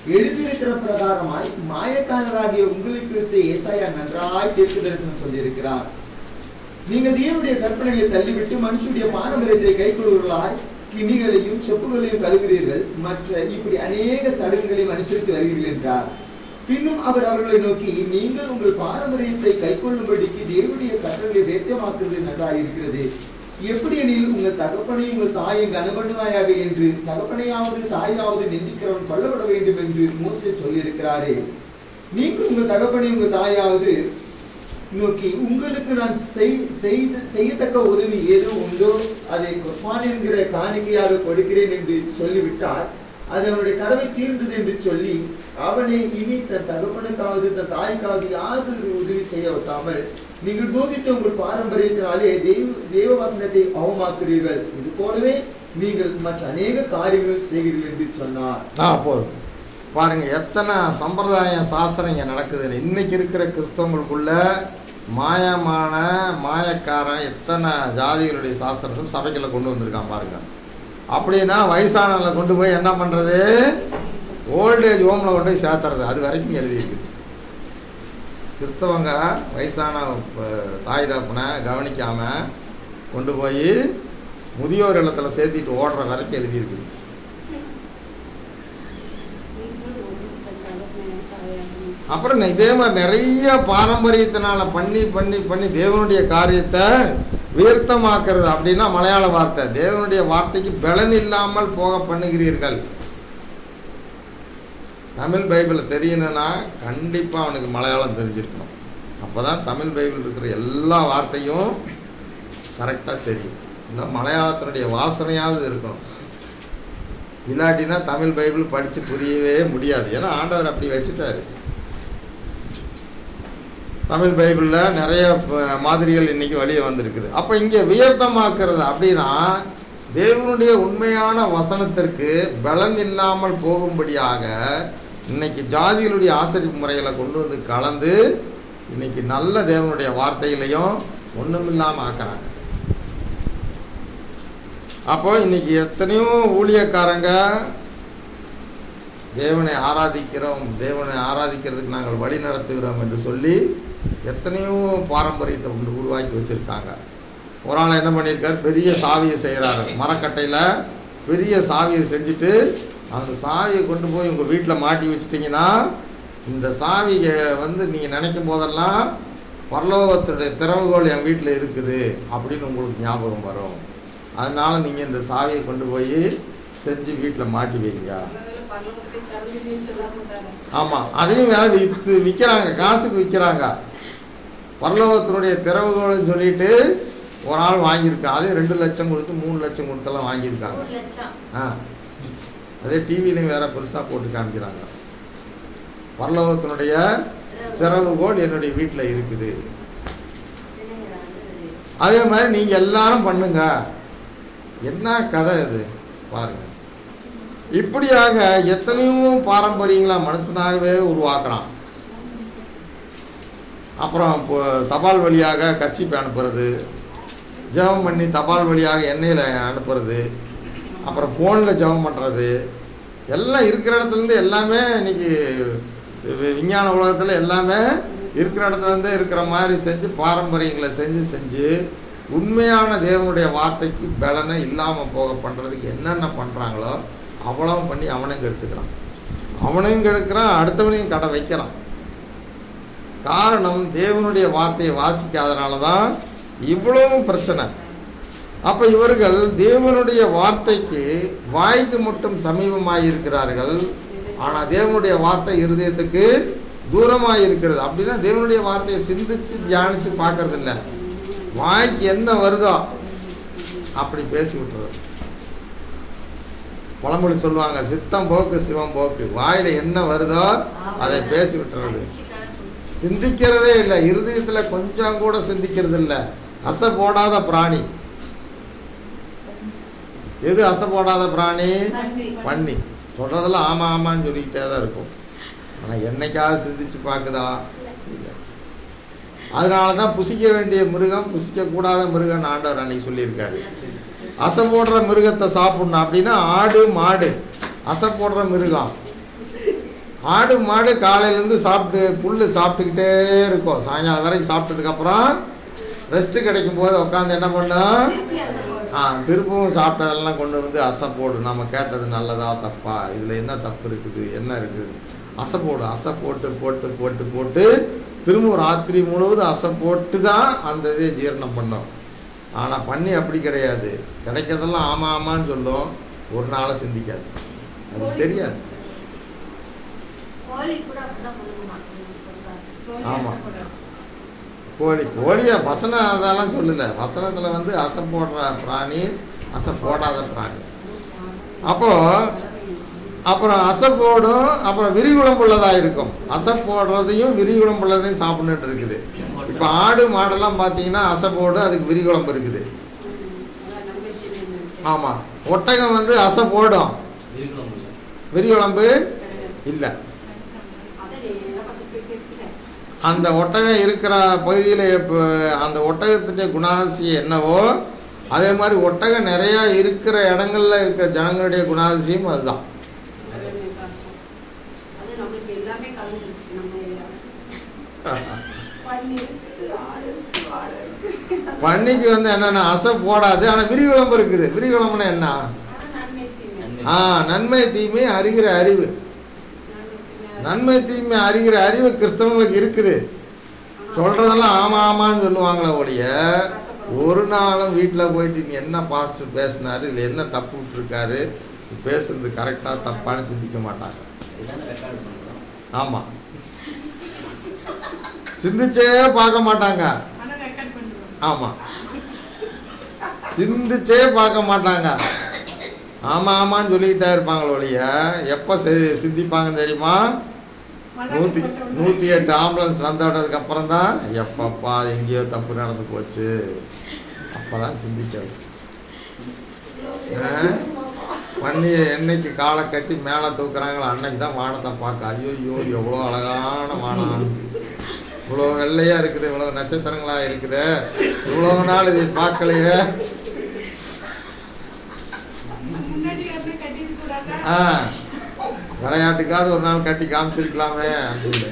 எழுதியிருக்கிற பிரகாரமாய் மாயக்காரராகிய உங்களுக்கு குறித்து ஏசாயா நன்றாய் தீர்க்க தரிசனம் சொல்லியிருக்கிறார் நீங்கள் தேவனுடைய கற்பனைகளை தள்ளிவிட்டு மனுஷனுடைய பாரம்பரியத்தை கைக்கொள்வர்களாய் கிணிகளையும் செப்புகளையும் கழுகிறீர்கள் மற்ற இப்படி அநேக சடங்குகளையும் அனுசரித்து வருகிறீர்கள் என்றார் பின்னும் அவர் அவர்களை நோக்கி நீங்கள் உங்கள் பாரம்பரியத்தை கைக்கொள்ளும்படிக்கு தேவனுடைய கட்டளை வேத்தியமாக்குறது நன்றாக இருக்கிறது எப்படி எனில் உங்கள் தகப்பனை உங்கள் தாயை கனபண்ணுவாயாக என்று தகப்பனையாவது தாயாவது நிந்திக்கிறவன் கொல்லப்பட வேண்டும் என்று மோசே சொல்லியிருக்கிறாரே நீங்கள் உங்கள் தகப்பனை உங்கள் தாயாவது நோக்கி உங்களுக்கு நான் செய்- செய்த செய்யத்தக்க உதவி ஏதோ உண்டோ அதை குர்பான் என்கிற காணிக்கையாக கொடுக்கிறேன் என்று சொல்லிவிட்டால் அது அவனுடைய கடமை தீர்ந்தது என்று சொல்லி அவனை இனி தன் தகப்பனுக்காவது தன் தாய்க்காவது யாதொரு உதவி செய்ய வைக்காமல் நீங்கள் போதித்த உங்கள் பாரம்பரியத்தினாலே தெய்வ தேவ வசனத்தை அவமாக்குறீர்கள் இது போலவே நீங்கள் மற்ற அநேக காரியங்களும் செய்கிறீர்கள் என்று சொன்னார் ஆ போதும் பாருங்க எத்தனை சம்பிரதாயம் சாஸ்திரம் இங்கே நடக்குது இன்னைக்கு இருக்கிற கிறிஸ்தவங்களுக்குள்ள மாயமான மாயக்காரன் எத்தனை ஜாதிகளுடைய சாஸ்திரத்தை சபைக்குள்ள கொண்டு வந்திருக்கான் பாருங்க அப்படின்னா வயசானவங்களை கொண்டு போய் என்ன பண்ணுறது ஓல்டேஜ் ஹோமில் கொண்டு போய் சேர்த்துறது அது வரைக்கும் எழுதியிருக்கு கிறிஸ்தவங்க வயசான அஹ், தாய் தகப்பனை கவனிக்காமல் கொண்டு போய் முதியோர் இல்லத்தில் சேர்த்திட்டு ஓடுற வரைக்கும் எழுதியிருக்குது அப்புறம் நெ- இதே மாதிரி நிறைய பாரம்பரியத்தினால பண்ணி பண்ணி பண்ணி தேவனுடைய காரியத்தை வியர்த்தமாக்குறது அப்படின்னா மலையாள வார்த்தை தேவனுடைய வார்த்தைக்கு பலன் இல்லாமல் போக பண்ணுகிறீர்கள் தமிழ் பைபிள் தெரியணும்னா கண்டிப்பாக அவனுக்கு மலையாளம் தெரிஞ்சிருக்கணும் அப்போ தான் தமிழ் பைபிள் இருக்கிற எல்லா வார்த்தையும் கரெக்டாக தெரியும் இந்த மலையாளத்தினுடைய வாசனையாவது இருக்கணும் இல்லாட்டினா தமிழ் பைபிள் படித்து புரியவே முடியாது ஏன்னா ஆண்டவர் அப்படி வச்சுட்டாரு தமிழ் பைபிளில் நிறைய ப- மாதிரிகள் இன்னைக்கு வெளியே வந்திருக்குது அப்போ இங்கே வியர்த்தமாக்குறது அப்படின்னா தேவனுடைய உண்மையான வசனத்திற்கு பலன் இல்லாமல் போகும்படியாக இன்னைக்கு ஜாதிகளுடைய ஆசரிப்பு முறைகளை கொண்டு வந்து கலந்து இன்னைக்கு நல்ல தேவனுடைய வார்த்தைகளையும் ஒன்றுமில்லாமல் ஆக்குறாங்க அப்போ இன்னைக்கு எத்தனையோ ஊழியக்காரங்க தேவனை ஆராதிக்கிறோம் தேவனை ஆராதிக்கிறதுக்கு நாங்கள் வழி நடத்துகிறோம் என்று சொல்லி எத்தனையோ பாரம்பரியத்தை உண்டு உருவாக்கி வச்சுருக்காங்க ஒரு ஆள் என்ன பண்ணியிருக்கார் பெரிய சாவியை செய்கிறாரு மரக்கட்டையில் பெரிய சாவியை செஞ்சுட்டு அந்த சாவியை கொண்டு போய் உங்கள் வீட்டில் மாட்டி வச்சிட்டிங்கன்னா இந்த சாவியை வந்து நீங்கள் நினைக்கும் போதெல்லாம் பரலோகத்துடைய திறவுகோல் என் வீட்டில் இருக்குது அப்படின்னு உங்களுக்கு ஞாபகம் வரும் அதனால் நீங்கள் இந்த சாவியை கொண்டு போய் செஞ்சு வீட்டில் மாட்டி வைங்க அதனால பரலோகத்தை திறந்துடுன்னு சொல்ல மாட்டாங்க. ஆமாம் அதையும் வேற விற்று விற்கிறாங்க காசுக்கு விற்கிறாங்க பரலோகத்தினுடைய திறவுகோல்னு சொல்லிட்டு ஒரு ஆள் வாங்கியிருக்கான் அதே ரெண்டு லட்சம் கொடுத்து மூணு லட்சம் கொடுத்தெல்லாம் வாங்கியிருக்காங்க ஒரு லட்சம் ஆ அதே டிவிலையும் வேற பெருசாக போட்டு காமிக்கிறாங்க பரலோகத்தினுடைய திறவுகோல் என்னுடைய வீட்டில் இருக்குது என்னங்க அது? அதே மாதிரி நீங்கள் எல்லாரும் பண்ணுங்க என்ன கதை இது பாருங்க இப்படியாக எத்தனையோ பாரம்பரியங்களை மனுஷனாகவே உருவாக்குறான் அப்புறம் இப்போ தபால் வழியாக கட்சிப்பு அனுப்புறது ஜெபம் பண்ணி தபால் வழியாக எண்ணெயில் அனுப்புறது அப்புறம் ஃபோனில் ஜெபம் பண்ணுறது எல்லாம் இருக்கிற இடத்துலேருந்து எல்லாமே இன்னைக்கு வி- விஞ்ஞான உலகத்தில் எல்லாமே இருக்கிற இடத்துலேருந்து இருக்கிற மாதிரி செஞ்சு பாரம்பரியங்களை செஞ்சு செஞ்சு உண்மையான தேவனுடைய வார்த்தைக்கு பலனை இல்லாமல் போக பண்ணுறதுக்கு என்னென்ன பண்ணுறாங்களோ அவ்வளவும் பண்ணி அவனையும் கெடுத்துக்கிறான் அவனையும் கெடுக்கிறான் அடுத்தவனையும் கடை வைக்கிறான் காரணம் தேவனுடைய வார்த்தையை வாசிக்காதனால தான் இவ்வளவும் பிரச்சனை அப்போ இவர்கள் தேவனுடைய வார்த்தைக்கு வாய்க்கு மட்டும் சமீபமாக இருக்கிறார்கள் ஆனால் தேவனுடைய வார்த்தை இருதயத்துக்கு தூரமாக இருக்கிறது அப்படின்னா தேவனுடைய வார்த்தையை சிந்திச்சு தியானிச்சு பார்க்கறது இல்ல வாய்க்கு என்ன வருதோ அப்படி பேசி விட்டுறது பழமொழி சொல்லுவாங்க சித்தம் போக்கு சிவம் போக்கு வாயில என்ன வருதோ அதை பேசி விட்டுறது சிந்திக்கிறதே இல்லை இருதயத்தில் கொஞ்சம் கூட சிந்திக்கிறது இல்லை அசை போடாத பிராணி எது அசை போடாத பிராணி பண்ணி சொல்கிறதெல்லாம் ஆமாம் ஆமான்னு சொல்லிக்கிட்டே தான் இருக்கும் ஆனால் என்னைக்காவது சிந்திச்சு பார்க்குதா இல்லை அதனால தான் புசிக்க வேண்டிய மிருகம் புசிக்கக்கூடாத மிருகம்னு ஆண்டவர் அன்னைக்கு சொல்லியிருக்காரு அசை போடுற மிருகத்தை சாப்பிடணும் அப்படின்னா ஆடு மாடு அசை போடுற மிருகம் ஆடு மாடு காலையிலேருந்து சாப்பிட்டு புல் சாப்பிட்டுக்கிட்டே இருக்கும் சாயங்காலம் வரைக்கும் சாப்பிட்டதுக்கப்புறம் ரெஸ்ட்டு கிடைக்கும் போது உட்காந்து என்ன பண்ணும் திருப்பி அசை போடும். ஆ திரும்பவும் சாப்பிட்டதெல்லாம் கொண்டு வந்து அசை போடு நம்ம கேட்டது நல்லதா தப்பா இதில் என்ன தப்பு இருக்குது என்ன இருக்குது அசை போடு அசை போட்டு போட்டு போட்டு போட்டு திரும்பவும் ராத்திரி முழுவதும் அசை போட்டு தான் அந்த இதை ஜீரணம் பண்ணோம் ஆனால் பண்ணி அப்படி கிடையாது கிடைக்கிறதெல்லாம் ஆமாம் ஆமான்னு சொல்லும் ஒரு நாளை சிந்திக்காது அது தெரியாது கோழி கூட அப்படிதான் பண்ணுமா சொல்றாரு கோழி ஆமா. ஆசைப்படுறோம். கோழி கோழியை வசனம் அதெல்லாம் சொல்லலை வசனத்தில் வந்து அசை போடுற பிராணி அசை போடாத பிராணி அப்போ அப்புறம் அசை போடும் அப்புறம் விரிகுளம் உள்ளதாக இருக்கும் அசை போடுறதையும் விரிகுளம் உள்ளதையும் சாப்பிட்டுட்டு இருக்குது இப்போ ஆடு மாடெல்லாம் பார்த்தீங்கன்னா அசை போடும் அதுக்கு விரிகுழம்பு இருக்குது அதான் நம்பிக்கை வேணும். ஆமாம் ஒட்டகம் வந்து அசை போடும் இருக்கணும் இல்லை விரிகுழம்பு இல்லை அதை நீ என்ன பார்த்து கேட்கிறேன் அந்த ஒட்டகம் இருக்கிற பகுதியில் இப்போ அந்த ஒட்டகத்துடைய குணாதிசயம் என்னவோ அதே மாதிரி ஒட்டகம் நிறையா இருக்கிற இடங்கள்ல இருக்கிற ஜனங்களுடைய குணாதிசயம் அதுதான் அது நம்மளுக்கு எல்லாமே கலந்துருச்சு நம்ம பன்னீர் இருக்குது, ஆடு இருக்குது, வாழை இருக்குது. பன்னிக்கு வந்து என்னென்ன அசை போடாது ஆனால் விரிகுழம்பு இருக்குது விரிகுழம்புனா என்ன ஆனா நன்மை தீமை. ஆ நன்மை தீமை அறிகிற அறிவு நன்மை தீமை. நன்மை தீமை அறிகிற அறிவு கிறிஸ்தவங்களுக்கு இருக்குது சொல்கிறதெல்லாம் ஆமாம் ஆமான்னு சொல்லுவாங்களே ஒழிய ஒரு நாளும் வீட்டில் போயிட்டு இங்க என்ன பாஸ்டர் பேசினாரு இல்லை என்ன தப்பு விட்டுருக்காரு பேசுறது கரெக்டாக தப்பான்னு சிந்திக்க மாட்டாங்க இதுதானே ரெக்கார்ட் பண்ணுறோம் ஆமாம் சிந்திச்சே பார்க்க மாட்டாங்க ஆனா ரெக்கார்ட் பண்ணுவோம் ஆமாம் சிந்திச்சே பார்க்க மாட்டாங்க ஆமாம் ஆமான்னு சொல்லிக்கிட்டே இருப்பாங்களே ஒழிய எப்போ சி- சிந்திப்பாங்கன்னு தெரியுமா நூற்றி நூற்றி எட்டு ஆம்புலன்ஸ் வந்தோடனதுக்கு அப்புறம் தான் எப்பப்பா எங்கேயோ தப்பு நடந்து போச்சு அப்போ தான் சிந்திக்கிறது ஆ? வண்டியை என்னைக்கு காலை கட்டி மேலே தூக்குறாங்களோ அன்னைக்கு தான் வானத்தை பார்க்க ஐயோ ஐயோ எவ்வளோ அழகான வானம் இவ்வளோ வெள்ளையாக இருக்குது இவ்வளோ நட்சத்திரங்களாக இருக்குது இவ்வளோ நாள் இதை பார்க்கலையே முன்னாடி யாருன்னா கட்டிட்டு கூடாதா ஆ விளையாட்டுக்காவது ஒரு நாள் கட்டி காமிச்சிருக்கலாமே அப்படின்னு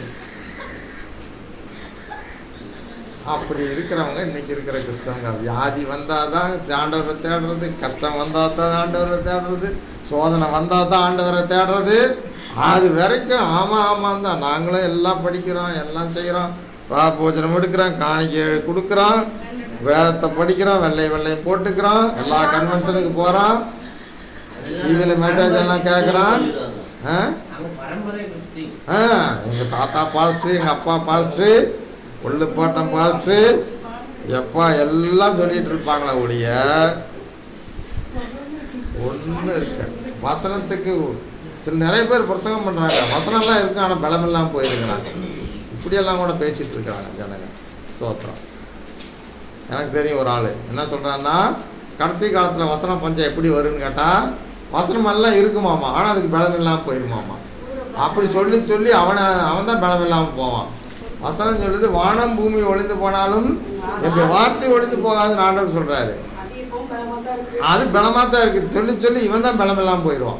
அப்படி இருக்கிறவங்க இன்னைக்கு இருக்கிற கிறிஸ்தவங்க வியாதி வந்தால் தான் ஆண்டவரை தேடுறது கஷ்டம் வந்தால் தான் ஆண்டவரை தேடுறது சோதனை வந்தால் தான் ஆண்டவரை தேடுறது அது வரைக்கும் ஆமாம் ஆமாம் தான் நாங்களும் எல்லாம் படிக்கிறோம் எல்லாம் செய்கிறோம் போஜனம் எடுக்கிறோம் காணிக்கை கொடுக்குறோம் வேதத்தை படிக்கிறோம் வெள்ளை வெள்ளையும் போட்டுக்கிறோம் எல்லா கன்வென்ஷனுக்கு போகிறோம் டிவியில் மெசேஜ் எல்லாம் கேட்குறான் ஆ அவங்க பரம்பரை கிறிஸ்தி ஆ எங்கள் தாத்தா பாஸ்ட்ரு எங்கள் அப்பா பாஸ்ட்ரு உள்ளு போட்டம் பாஸ்ட்ரு எப்பா எல்லாம் சொல்லிட்டு இருப்பாங்களா ஒழிய ஒன்றும் இருக்கு வசனத்துக்கு சில நிறைய பேர் பிரசங்கம் பண்ணுறாங்க வசனம்லாம் இருக்கு ஆனால் பலமெல்லாம் போயிருக்கிறாங்க இப்படியெல்லாம் கூட பேசிட்டு இருக்கிறாங்க ஜனங்க சோத்திரம் எனக்கு தெரியும் ஒரு ஆள் என்ன சொல்கிறான்னா கடைசி காலத்தில் வசனம் பஞ்சம் எப்படி வரும்னு கேட்டால் வசனமெல்லாம் இருக்குமாமா ஆனால் அதுக்கு பலம் இல்லாமல் போயிருமாமா அப்படி சொல்லி சொல்லி அவனை அவன் தான் பலம் இல்லாமல் போவான் வசனம் சொல்லுது வானம் பூமி ஒளிந்து போனாலும் என்னுடைய வார்த்தை ஒளிந்து போகாதுன்னு ஆண்டவர் சொல்கிறாரு அது இப்பவும் பலமா தான் இருக்கு. அது பலமாக தான் இருக்குது சொல்லி சொல்லி இவன் தான் பலம் இல்லாமல் போயிடுவான்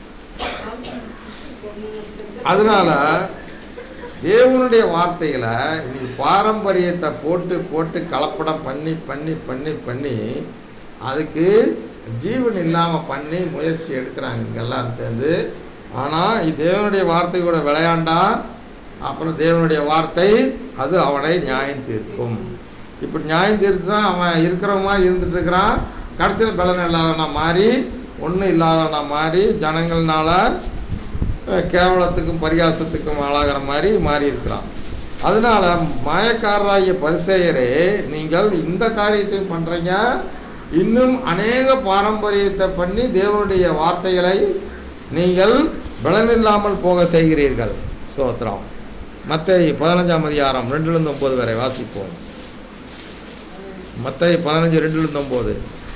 அதனால தேவனுடைய வார்த்தைகளை இன்னைக்கு பாரம்பரியத்தை போட்டு போட்டு கலப்படம் பண்ணி பண்ணி பண்ணி பண்ணி அதுக்கு ஜீவன் இல்லாமல் பண்ணி முயற்சி எடுக்கிறாங்க இங்கே எல்லாரும் சேர்ந்து ஆனால் இது தேவனுடைய வார்த்தை கூட விளையாண்டா அப்புறம் தேவனுடைய வார்த்தை அது அவனை நியாயம் தீர்க்கும் இப்படி நியாயம் தீர்த்து தான் அவன் இருக்கிற மாதிரி இருந்துட்டு இருக்கிறான் கடைசியில் பலன் இல்லாதவனா மாறி ஒன்றும் இல்லாதவனா மாறி ஜனங்கள்னால அஹ், கேவலத்துக்கும் பரிகாசத்துக்கும் ஆளாகிற மாதிரி மாறி இருக்கிறான் அதனால மாயக்காரராகிய பரிசெயரே நீங்கள் இந்த காரியத்தையும் பண்ணுறீங்க இன்னும் அநேக பாரம்பரியத்தை பண்ணி தேவனுடைய வார்த்தைகளை நீங்கள் பலனில்லாமல் போக செய்கிறீர்கள் சோத்ரம் மத்தேயு பதினஞ்சாம் அதிகாரம் ரெண்டுலேருந்து ஒம்பது வரை வாசிப்போம் மத்தேயு பதினஞ்சு ரெண்டுலேருந்து ஒம்பது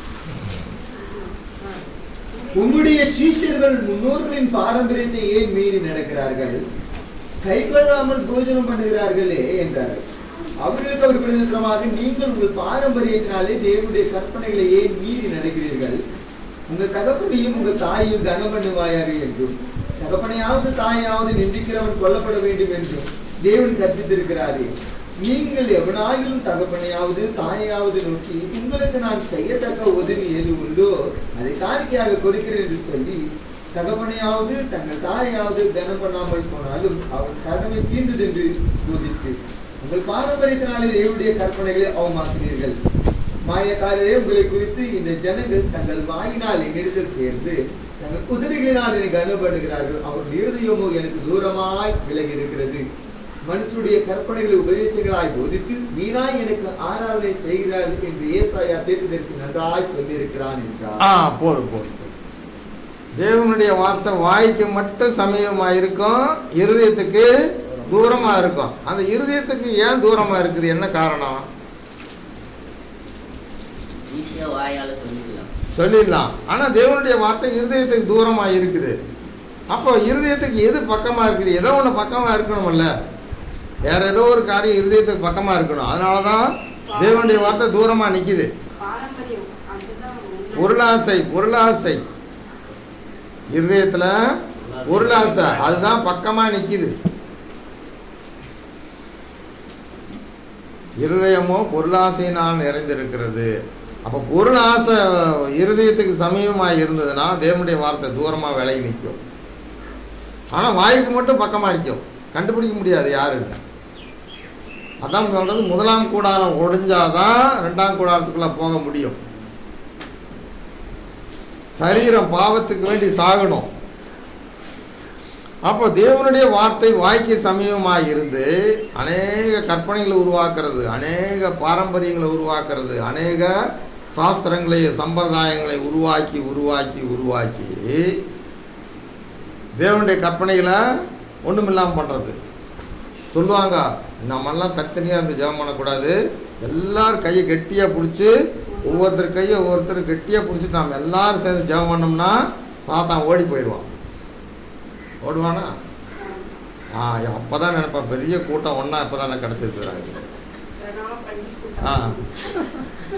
உம்முடைய சீஷர்கள் முன்னோர்களின் பாரம்பரியத்தை ஏன் மீறி நடக்கிறார்கள் கை கொள்ளாமல் போஜனம் பண்ணுகிறார்களே என்றார் அவர்களுக்கு அவர் பிரதித்திரமாக நீங்கள் உங்கள் பாரம்பரியத்தினாலே தேவனுடைய கற்பனைகளை ஏன் மீறி நடக்கிறீர்கள் உங்கள் தகப்பனையும் உங்கள் தாயையும் கனம் பண்ணுவாயாக என்றும் தகப்பனையாவது தாயாவது நிந்திக்கிறவன் கொல்லப்பட வேண்டும் என்றும் தேவன் கற்பித்திருக்கிறாரே நீங்கள் எவனாயிலும் தகப்பனையாவது தாயாவது நோக்கி உங்களுக்கு நான் செய்யத்தக்க உதவி எது உண்டோ அதை காணிக்கையாக கொடுக்கிறேன் என்று சொல்லி தகப்பனையாவது தங்கள் தாயாவது கனம் பண்ணாமல் போனாலும் அவன் கடமை தீர்ந்தது என்று போதித்து உங்கள் பாரம்பரியத்தினாலே தேவனுடைய கற்பனைகளை அவமாக்குகிறீர்கள் மாயக்காரரே உங்களை குறித்து இந்த ஜனங்கள் தங்கள் வாயினால் என்னிடத்தில் சேர்ந்து தங்கள் குதிரைகளினால் எனக்கு அனுபடுகிறார்கள் அவருடைய இருதயமோ எனக்கு தூரமாய் விலகி இருக்கிறது மனுஷருடைய கற்பனைகளை உபதேசங்களாய் போதித்து வீணாய் எனக்கு ஆராதனை செய்கிறார்கள் என்று ஏசாயா தீர்க்கதரிசி நன்றாய் சொல்லியிருக்கிறான் என்றார் ஆ போதும் போதும் போதும். தேவனுடைய வார்த்தை வாய்க்கு மட்டும் சமீபமாக இருக்கும் இருதயத்துக்கு தூரமாக இருக்கும் அந்த இருதயத்துக்கு ஏன் தூரமாக இருக்குது என்ன காரணம் ஈஸியா வாயால சொல்லிடலாம் சொல்லிடலாம் ஆனால் தேவனுடைய வார்த்தை இருதயத்துக்கு தூரமாக இருக்குது அப்போ இருதயத்துக்கு எது பக்கமாக இருக்குது ஏதோ ஒன்று பக்கமாக இருக்கணும்ல வேற ஏதோ ஒரு காரியம் இருதயத்துக்கு பக்கமாக இருக்கணும் அதனால தான் தேவனுடைய வார்த்தை தூரமாக நிற்கிது பாரம்பரியம் அதுதான் உண்மை. பொருளாசை பொருளாசை இருதயத்தில் பொருளாசை அதுதான் பக்கமாக நிற்கிது இருதயமோ பொருளாசையினால் நிறைந்திருக்கிறது அப்போ பொருள் ஆசை இருதயத்துக்கு சமீபமாக இருந்ததுன்னா தேவனுடைய வார்த்தை தூரமாக விலகி நிற்கும் ஆனால் வாய்க்கு மட்டும் பக்கமாக நிற்கும் கண்டுபிடிக்க முடியாது யாருன்னு அதான் சொல்கிறது முதலாம் கூடாரம் ஒடிஞ்சாதான் ரெண்டாம் கூடாரத்துக்குள்ளே போக முடியும் சரீரம் பாவத்துக்கு வேண்டி சாகணும் அப்போ தேவனுடைய வார்த்தை வாய்க்கு சமீபமாக இருந்து அநேக கற்பனைகளை உருவாக்குறது அநேக பாரம்பரியங்களை உருவாக்குறது அநேக சாஸ்திரங்களை சம்பிரதாயங்களை உருவாக்கி உருவாக்கி உருவாக்கி தேவனுடைய கற்பனைகளை ஒன்றுமில்லாமல் பண்ணுறது சொல்லுவாங்க நம்மெல்லாம் தனித்தனியாக இருந்து ஜெபம் பண்ணக்கூடாது எல்லாரும் கையை கெட்டியாக பிடிச்சி ஒவ்வொருத்தர் கையை ஒவ்வொருத்தர் கெட்டியாக பிடிச்சிட்டு நாம் எல்லாரும் சேர்ந்து ஜெபம் பண்ணோம்னா சாத்தான் ஓடி போயிடுவான் ஓடுவானா ஆ அப்போ தான் நினைப்பேன் பெரிய கூட்டம் ஒன்றா இப்போ தானே கிடச்சிருக்குறாங்க தினம் பண்ணி ஆ கூட்டம்.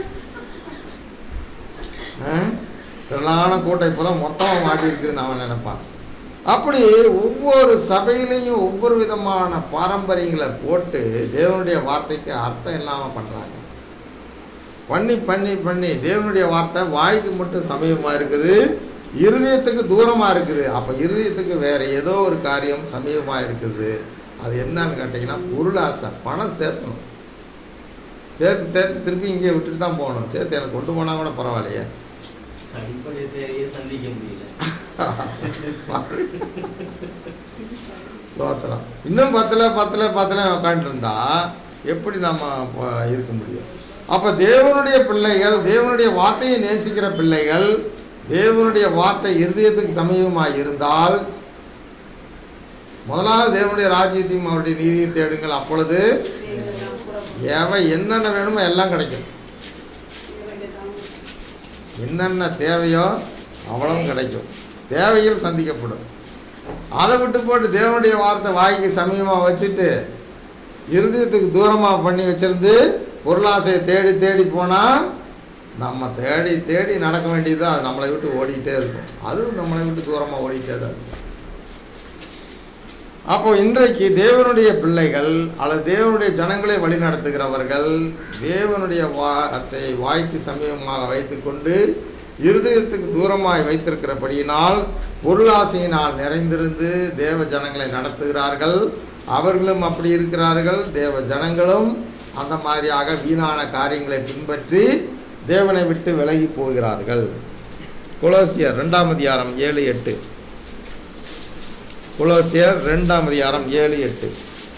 ஆ? திரளான கூட்டம் இப்போ தான் மொத்தமாக மாட்டியிருக்குதுன்னு அவன் நினைப்பான் அப்படி ஒவ்வொரு சபையிலையும் ஒவ்வொரு விதமான பாரம்பரியங்களை போட்டு தேவனுடைய வார்த்தைக்கு அர்த்தம் இல்லாமல் பண்ணுறாங்க பண்ணி பண்ணி பண்ணி தேவனுடைய வார்த்தை வாய்க்கு மட்டும் சமீபமாக இருக்குது இருதயத்துக்கு தூரமாக இருக்குது அப்போ இருதயத்துக்கு வேறு ஏதோ ஒரு காரியம் சமீபமாக இருக்குது அது என்னன்னு கேட்டிங்கன்னா பொருளாசை பணம் சேர்த்தணும் சேர்த்து சேர்த்து திருப்பி இங்கே விட்டுட்டு தான் போகணும் சேர்த்து எனக்கு கொண்டு போனால் கூட பரவாயில்லையே அடிப்படை தேவையை சந்திக்க முடியல சோத்திரம் இன்னும் பத்தில் பத்தில் பத்தில் உட்காந்துட்டு இருந்தா எப்படி நம்ம ப- இருக்க முடியும் அப்போ தேவனுடைய பிள்ளைகள் தேவனுடைய வார்த்தையை நேசிக்கிற பிள்ளைகள் தேவனுடைய வார்த்தை இருதயத்துக்கு சமீபமாக இருந்தால் முதலாவது தேவனுடைய ராஜ்யத்தையும் அவருடைய நீதியை தேடுங்கள் அப்பொழுது வேறெல்லாம் புறம். எவை என்னென்ன வேணுமோ எல்லாம் கிடைக்கும் இவைகள்தான் என்னென்ன தேவையோ அவ்வளவும் கிடைக்கும் தேவைகள் சந்திக்கப்படும் அதை விட்டு போட்டு தேவனுடைய வார்த்தை வாய்க்கு சமீபமாக வச்சுட்டு இருதயத்துக்கு தூரமாக பண்ணி வச்சிருந்து பொருளாசையை தேடி தேடி போனால் நம்ம தேடி தேடி நடக்க வேண்டியது அது நம்மளை விட்டு ஓடிக்கிட்டே இருக்கும் அதுவும் நம்மளை விட்டு தூரமாக ஓடிக்கிட்டே தான் இருக்கும் அப்போ இன்றைக்கு தேவனுடைய பிள்ளைகள் அல்லது தேவனுடைய ஜனங்களை வழிநடத்துகிறவர்கள் தேவனுடைய வார்த்தை வாய்க்கு சமீபமாக வைத்துக்கொண்டு இருதயத்துக்கு தூரமாய் வைத்திருக்கிறபடியினால் பொருளாசையினால் நிறைந்திருந்து தேவ ஜனங்களை நடத்துகிறார்கள் அவர்களும் அப்படி இருக்கிறார்கள் தேவ ஜனங்களும் அந்த மாதிரியாக வீணான காரியங்களை பின்பற்றி தேவனை விட்டு விலகி போகிறார்கள் கொலோசியர் ரெண்டாம் அதிகாரம் ஏழு எட்டு கொலோசியர் ரெண்டாம் அதிகாரம் ஏழு எட்டு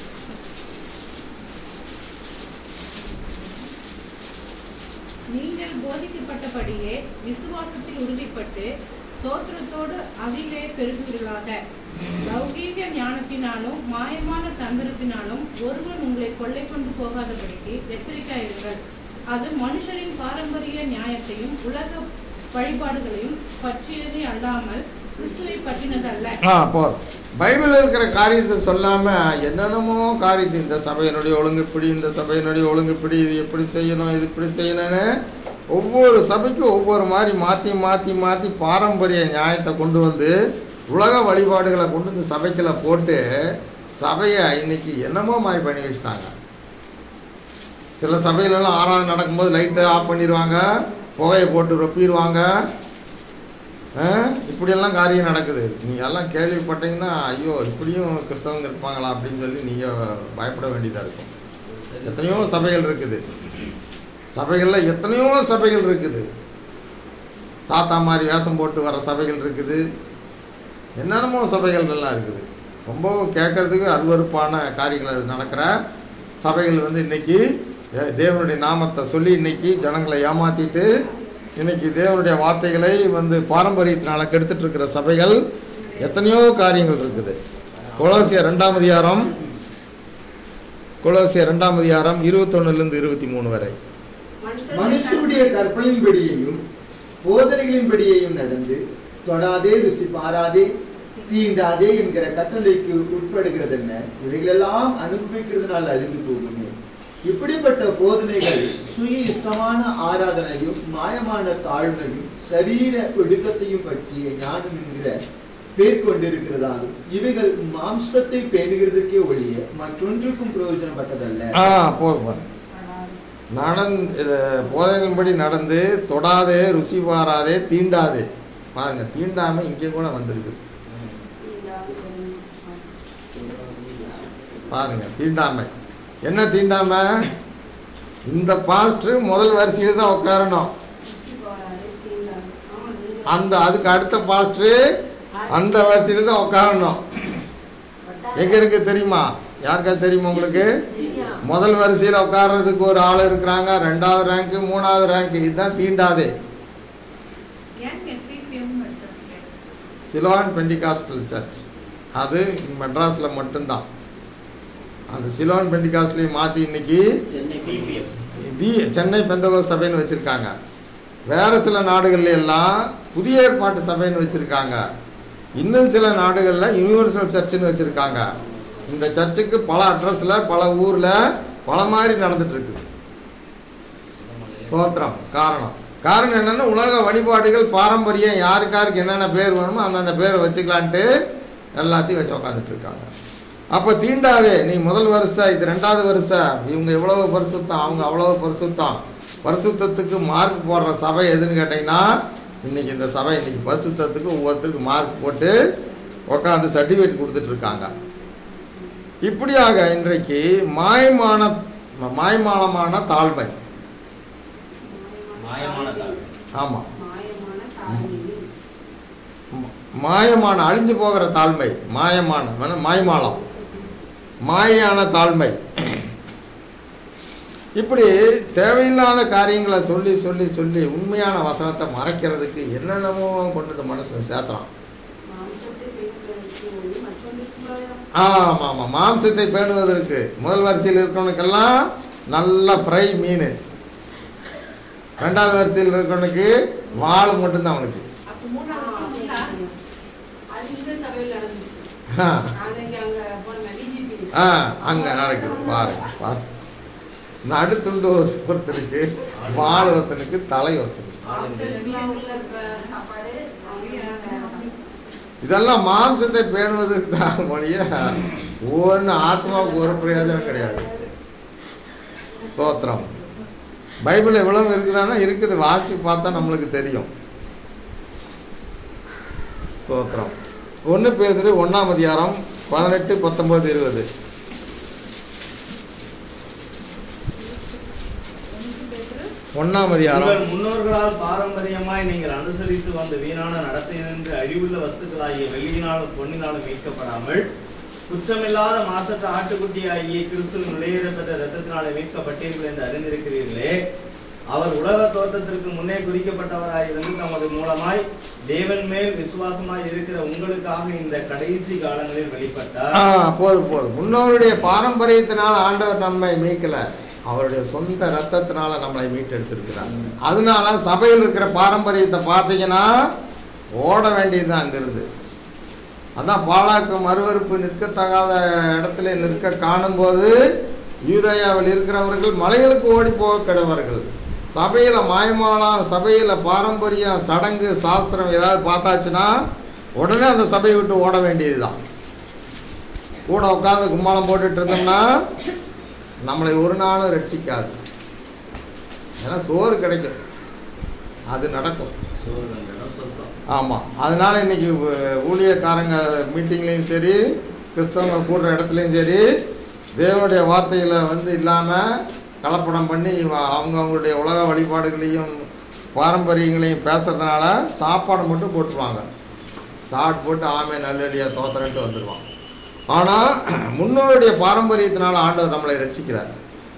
நீங்கள் போதிக்கப்பட்டபடியே விசுவாசத்தில் உறுதிப்பட்டு ஸ்தோத்திரத்தோடு அதிலே பெருகுவீர்களாக லௌகீக ஞானத்தினாலும் மாயமான தந்திரத்தினாலும் ஒருவன் உங்களை கொள்ளை கொண்டு போகாதபடிக்கு எச்சரிக்கையாயிருங்கள் அது மனுஷரின் பாரம்பரிய நியாயத்தையும் உலக வழிபாடுகளையும் பற்றியதே அல்லாமல் கிறிஸ்துவை பற்றினதல்ல ஆ போ பைபிளில் இருக்கிற காரியத்தை சொல்லாமல் என்னென்னமோ காரியத்தை இந்த சபையினுடைய ஒழுங்கு இப்படி இந்த சபையினுடைய ஒழுங்கு இப்படி இது எப்படி செய்யணும் இது இப்படி செய்யணும்னு ஒவ்வொரு சபைக்கும் ஒவ்வொரு மாதிரி மாற்றி மாற்றி மாற்றி பாரம்பரிய நியாயத்தை கொண்டு வந்து உலக வழிபாடுகளை கொண்டு வந்து சபைக்குள்ள போட்டு சபையை இன்னைக்கு என்னமோ மாதிரி பண்ணி வச்சுட்டாங்க சில சபையிலலாம் ஆராதனை நடக்கும்போது லைட்டை ஆஃப் பண்ணிடுவாங்க புகையை போட்டு ரொப்பிடுவாங்க இப்படியெல்லாம் காரியம் நடக்குது நீங்கள் எல்லாம் கேள்விப்பட்டீங்கன்னா ஐயோ இப்படியும் கிறிஸ்தவங்க இருப்பாங்களா அப்படின்னு சொல்லி நீங்கள் பயப்பட வேண்டியதாக இருக்கும் எத்தனையோ சபைகள் இருக்குது சபைகளில் எத்தனையோ சபைகள் இருக்குது சாத்தா மாதிரி வேஷம் போட்டு வர சபைகள் இருக்குது என்னென்னமோ சபைகள் எல்லாம் இருக்குது ரொம்ப கேட்கறதுக்கு அருவருப்பான காரியங்கள் அது நடக்கிற சபைகள் வந்து இன்னைக்கு அஹ், தேவனுடைய நாமத்தை சொல்லி இன்னைக்கு ஜனங்களை ஏமாத்திட்டு இன்னைக்கு தேவனுடைய வார்த்தைகளை வந்து பாரம்பரியத்தினால கெடுத்துட்டு இருக்கிற சபைகள் எத்தனையோ காரியங்கள் இருக்குது கொலோசிய ரெண்டாம் அதிகாரம் கொலோசிய ரெண்டாம் அதிகாரம் இருபத்தொன்னுலேருந்து இருபத்தி மூணு வரை மனுஷருடைய கற்பனையின்படியையும் போதனைகளின்படியையும் நடந்து தொடாதே ருசி பாராதே தீண்டாதே என்கிற கட்டளைக்கு உட்படுகிறது என்ன இவைகளெல்லாம் அனுபவிக்கிறதுனால அழிந்து போகுமே இப்படிப்பட்ட போதனைகள் சுய இஷ்டமான ஆராதனையும் மாயமான தாழ்மையும் சரீர ஒடுக்கத்தையும் பற்றிய ஞானம் என்கிற பேர் கொண்டிருக்கிறதாலும் இவைகள் மாம்சத்தை பேணுகிறதுக்கே ஒழிய மற்றொன்றுக்கும் பிரயோஜனப்பட்டதல்ல ஆ போதும் போதும் நடந் இது போதனையின்படி நடந்து தொடாதே ருசி பாராதே தீண்டாதே பாருங்க தீண்டாமை இங்கே கூட வந்திருக்கு பாருங்க தீண்டாமை என்ன தீண்டாமை இந்த பாஸ்டர் முதல் வரிசையில் தான் உட்காரணும் அந்த அதுக்கு அடுத்த பாஸ்டர் அந்த வரிசையில் தான் உட்காரணும் எங்க இருக்கு தெரியுமா யாருக்காவது தெரியுமா உங்களுக்கு முதல் வரிசையில் உட்கார்றதுக்கு ஒரு ஆள் இருக்கிறாங்க ரெண்டாவது ரேங்க்கு மூணாவது ரேங்க் இதுதான் தீண்டாதே ஏங்க சிபிஎம் வச்சிருக்கேன் சிலோன் பெண்டிகாஸ்டல் சர்ச் அது மெட்ராஸில் மட்டும்தான் அந்த சிலோன் பெண்டிகாஸ்ட்லேயும் மாற்றி இன்னைக்கு சென்னை பிபிஎம் தி சென்னை பெந்தகோ சபைன்னு வச்சுருக்காங்க வேறு சில நாடுகள்ல எல்லாம் புதிய ஏற்பாட்டு சபைன்னு வச்சுருக்காங்க இன்னும் சில நாடுகளில் யூனிவர்சல் சர்ச்சுன்னு வச்சுருக்காங்க இந்த சர்ச்சுக்கு பல அட்ரஸில் பல ஊரில் பல மாதிரி நடந்துட்டு இருக்குது சோத்திரம் காரணம் காரணம் என்னென்னா உலக வழிபாடுகள் பாரம்பரியம் யாருக்கு யாருக்கு என்னென்ன பேர் வேணுமோ அந்தந்த பேரை வச்சுக்கலான்ட்டு எல்லாத்தையும் வச்சு உக்காந்துட்டு இருக்காங்க அப்போ தீண்டாதே நீ முதல் வருஷம் இது ரெண்டாவது வருஷம் இவங்க எவ்வளவு பரிசுத்தம் அவங்க அவ்வளவு பரிசுத்தம் பரிசுத்தத்துக்கு மார்க் போடுற சபை எதுன்னு கேட்டிங்கன்னா இன்னைக்கு இந்த சபை இன்னைக்கு பரிசுத்தத்துக்கு ஒவ்வொருத்தருக்கு மார்க் போட்டு உட்காந்து சர்டிஃபிகேட் கொடுத்துட்டு இருக்காங்க இப்படியாக இன்றைக்கு மாயமான மாய்மானமான தாழ்மை மாயமான தாழ்வு ஆமாம் மாயமான தாழ்மையில் மாயமான அழிஞ்சு போகிற தாழ்மை மாயமான மன- மாய்மாலம் மாயான தாழ்மை இப்படி தேவையில்லாத காரியங்களை சொல்லி சொல்லி சொல்லி உண்மையான வசனத்தை மறைக்கிறதுக்கு என்னென்னமோ கொண்டு வந்து மனசை சேர்த்துறான் மாம்சத்தை பெண்களுக்கு ஒளி மற்றொன்றுக்கு பிரயோஜனம் ஆமாம் ஆமாம் மாம்சத்தை பேணுவதற்கு முதல் வரிசையில் இருக்கிறவனுக்கெல்லாம் நல்ல ஃப்ரை மீன் ரெண்டாவது வரிசையில் இருக்கிறவனுக்கு வாள் மட்டும்தான் அவனுக்கு அப்போ மூணாவது உண்டா? அது இந்த சபையில் நடந்துச்சு ஆ அன்னைக்கு அங்க போன டிஜிபி ஆ அங்கே நடக்குது பாருங்க பாரு நடுத்துண்டு ஒருத்தனுக்கு வால் ஒருத்தனுக்கு தலை ஒருத்தனுக்கு ஹாஸ்டல்ஸ்லாம் உள்ள ப- சாப்பாடு அவங்க இதெல்லாம் மாம்சத்தை பேணுவதற்கு தான் மொழிய ஒன்று ஆத்மாவுக்கு ஒரு பிரயோஜனம் கிடையாது சோத்திரம் பைபிள் எவ்வளவு இருக்குதானா இருக்குது வாசி பார்த்தா நம்மளுக்கு தெரியும் சோத்திரம் ஒன்று பேர் ஒன்றாம் அதிகாரம் பதினெட்டு பத்தொம்பது இருபது ஒன்றாம் அதிகாரம் உங்கள் முன்னோர்களால் பாரம்பரியமாய் நீங்கள் அனுசரித்து வந்த வீணான நடத்தையினின்று அழிவுள்ள வஸ்துக்களாகிய வெள்ளியினாலும் பொன்னினாலும் மீட்கப்படாமல் குற்றமில்லாத மாசற்ற ஆட்டுக்குட்டியாகிய கிறிஸ்துவின் வெளியேறப்பெற்ற இரத்தத்தினாலே மீட்கப்பட்டீர்கள் என்று அறிந்திருக்கிறீர்களே அவர் உலக தோற்றத்திற்கு முன்னே குறிக்கப்பட்டவராயிருந்து தமது மூலமாய் தேவன் மேல் விசுவாசமாய் இருக்கிற உங்களுக்காக இந்த கடைசி காலங்களில் வெளிப்பட்டார் ஆ போதும் போதும் முன்னோருடைய பாரம்பரியத்தினால ஆண்டவர் நம்மை மீட்கல அவருடைய சொந்த ரத்தத்தினால நம்மளை மீட்டெடுத்திருக்கிறார் அதனால சபையில் இருக்கிற பாரம்பரியத்தை பார்த்தீங்கன்னா ஓட வேண்டியது அங்கிருந்து அதான் பாலாக்கு மறுவறுப்பு நிற்கத்தகாத இடத்துல நிற்க காணும்போது யூதயாவில் இருக்கிறவர்கள் மலைகளுக்கு ஓடி போக கிடவர்கள் சபையில் மாயமாலம் சபையில் பாரம்பரியம் சடங்கு சாஸ்திரம் ஏதாவது பார்த்தாச்சுன்னா உடனே அந்த சபையை விட்டு ஓட வேண்டியதுதான் கூட உட்காந்து கும்மாளம் போட்டுட்டு இருந்தோம்னா நம்மளை ஒரு நாளும் ரட்சிக்காது ஏன்னா சோறு கிடைக்கும் அது நடக்கும் சோறு கண்டனம் சொர்க்கம் ஆமாம் அதனால் இன்னைக்கு ஊ- ஊழியக்காரங்க மீட்டிங்லேயும் சரி கிறிஸ்தவங்க கூடுற இடத்துலையும் சரி தேவனுடைய வார்த்தைகளை வந்து இல்லாமல் கலப்படம் பண்ணி இவ- அவங்க அவங்களுடைய உலக வழிபாடுகளையும் பாரம்பரியங்களையும் பேசுறதுனால சாப்பாடு மட்டும் போட்டுருவாங்க சாட் போட்டு ஆமே நல்லடியா தோத்தரன்ட்டு வந்துடுவான் ஆனால் முன்னோருடைய பாரம்பரியத்தினால ஆண்டவர் நம்மளை ரட்சிக்கிறார்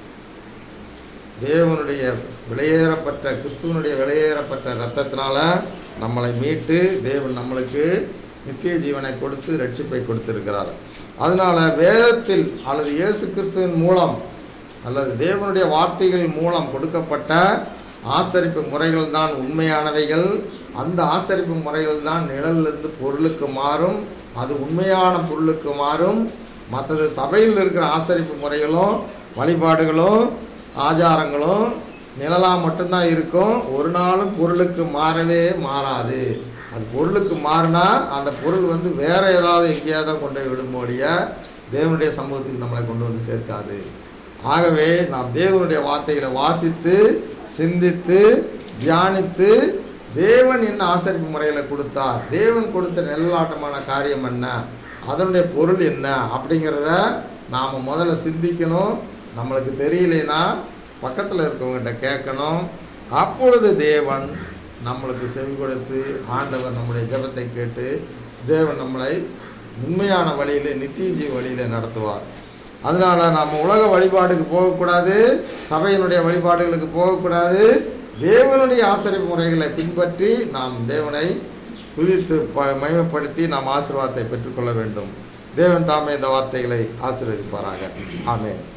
தேவனுடைய விலையேறப்பட்ட கிறிஸ்துவனுடைய விலையேறப்பட்ட இரத்தத்தினால நம்மளை மீட்டு தேவன் நம்மளுக்கு நித்திய ஜீவனை கொடுத்து ரட்சிப்பை கொடுத்திருக்கிறார் அதனால வேதத்தில் அல்லது இயேசு கிறிஸ்துவின் மூலம் அல்லது தேவனுடைய வார்த்தைகள் மூலம் கொடுக்கப்பட்ட ஆசரிப்பு முறைகள் தான் உண்மையானவைகள் அந்த ஆசரிப்பு முறைகள் தான் நிழலிலிருந்து பொருளுக்கு மாறும் அது உண்மையான பொருளுக்கு மாறும் மற்றது சபையில் இருக்கிற ஆசரிப்பு முறைகளும் வழிபாடுகளும் ஆச்சாரங்களும் நிழலாக மட்டும்தான் இருக்கும் ஒரு நாளும் பொருளுக்கு மாறவே மாறாது அது பொருளுக்கு மாறினா அந்த பொருள் வந்து வேற ஏதாவது எங்கேயாவது கொண்டு போய் விடும்போடைய தேவனுடைய சமூகத்துக்கு நம்மளை கொண்டு வந்து சேர்க்காது ஆகவே நாம் தேவனுடைய வார்த்தைகளை வாசித்து சிந்தித்து தியானித்து தேவன் என்ன ஆசரிப்பு முறையில் கொடுத்தார் தேவன் கொடுத்த நெல்லாட்டமான காரியம் என்ன அதனுடைய பொருள் என்ன அப்படிங்கிறத நாம் முதல்ல சிந்திக்கணும் நம்மளுக்கு தெரியலைன்னா பக்கத்தில் இருக்கவங்ககிட்ட கேட்கணும் அப்பொழுது தேவன் நம்மளுக்கு செவி கொடுத்து ஆண்டவர் நம்முடைய ஜெபத்தை கேட்டு தேவன் நம்மளை உண்மையான வழியில் நித்திய ஜீவ வழியில் நடத்துவார் அதனால் நம்ம உலக வழிபாடுக்கு போகக்கூடாது சபையினுடைய வழிபாடுகளுக்கு போகக்கூடாது தேவனுடைய ஆசிரியப்பு முறைகளை பின்பற்றி நாம் தேவனை துதித்து ப மகிமைப்படுத்தி நாம் ஆசீர்வாதத்தை பெற்றுக்கொள்ள வேண்டும் தேவன் தாமே இந்த வார்த்தைகளை ஆசீர்வதிப்பாராக ஆமென்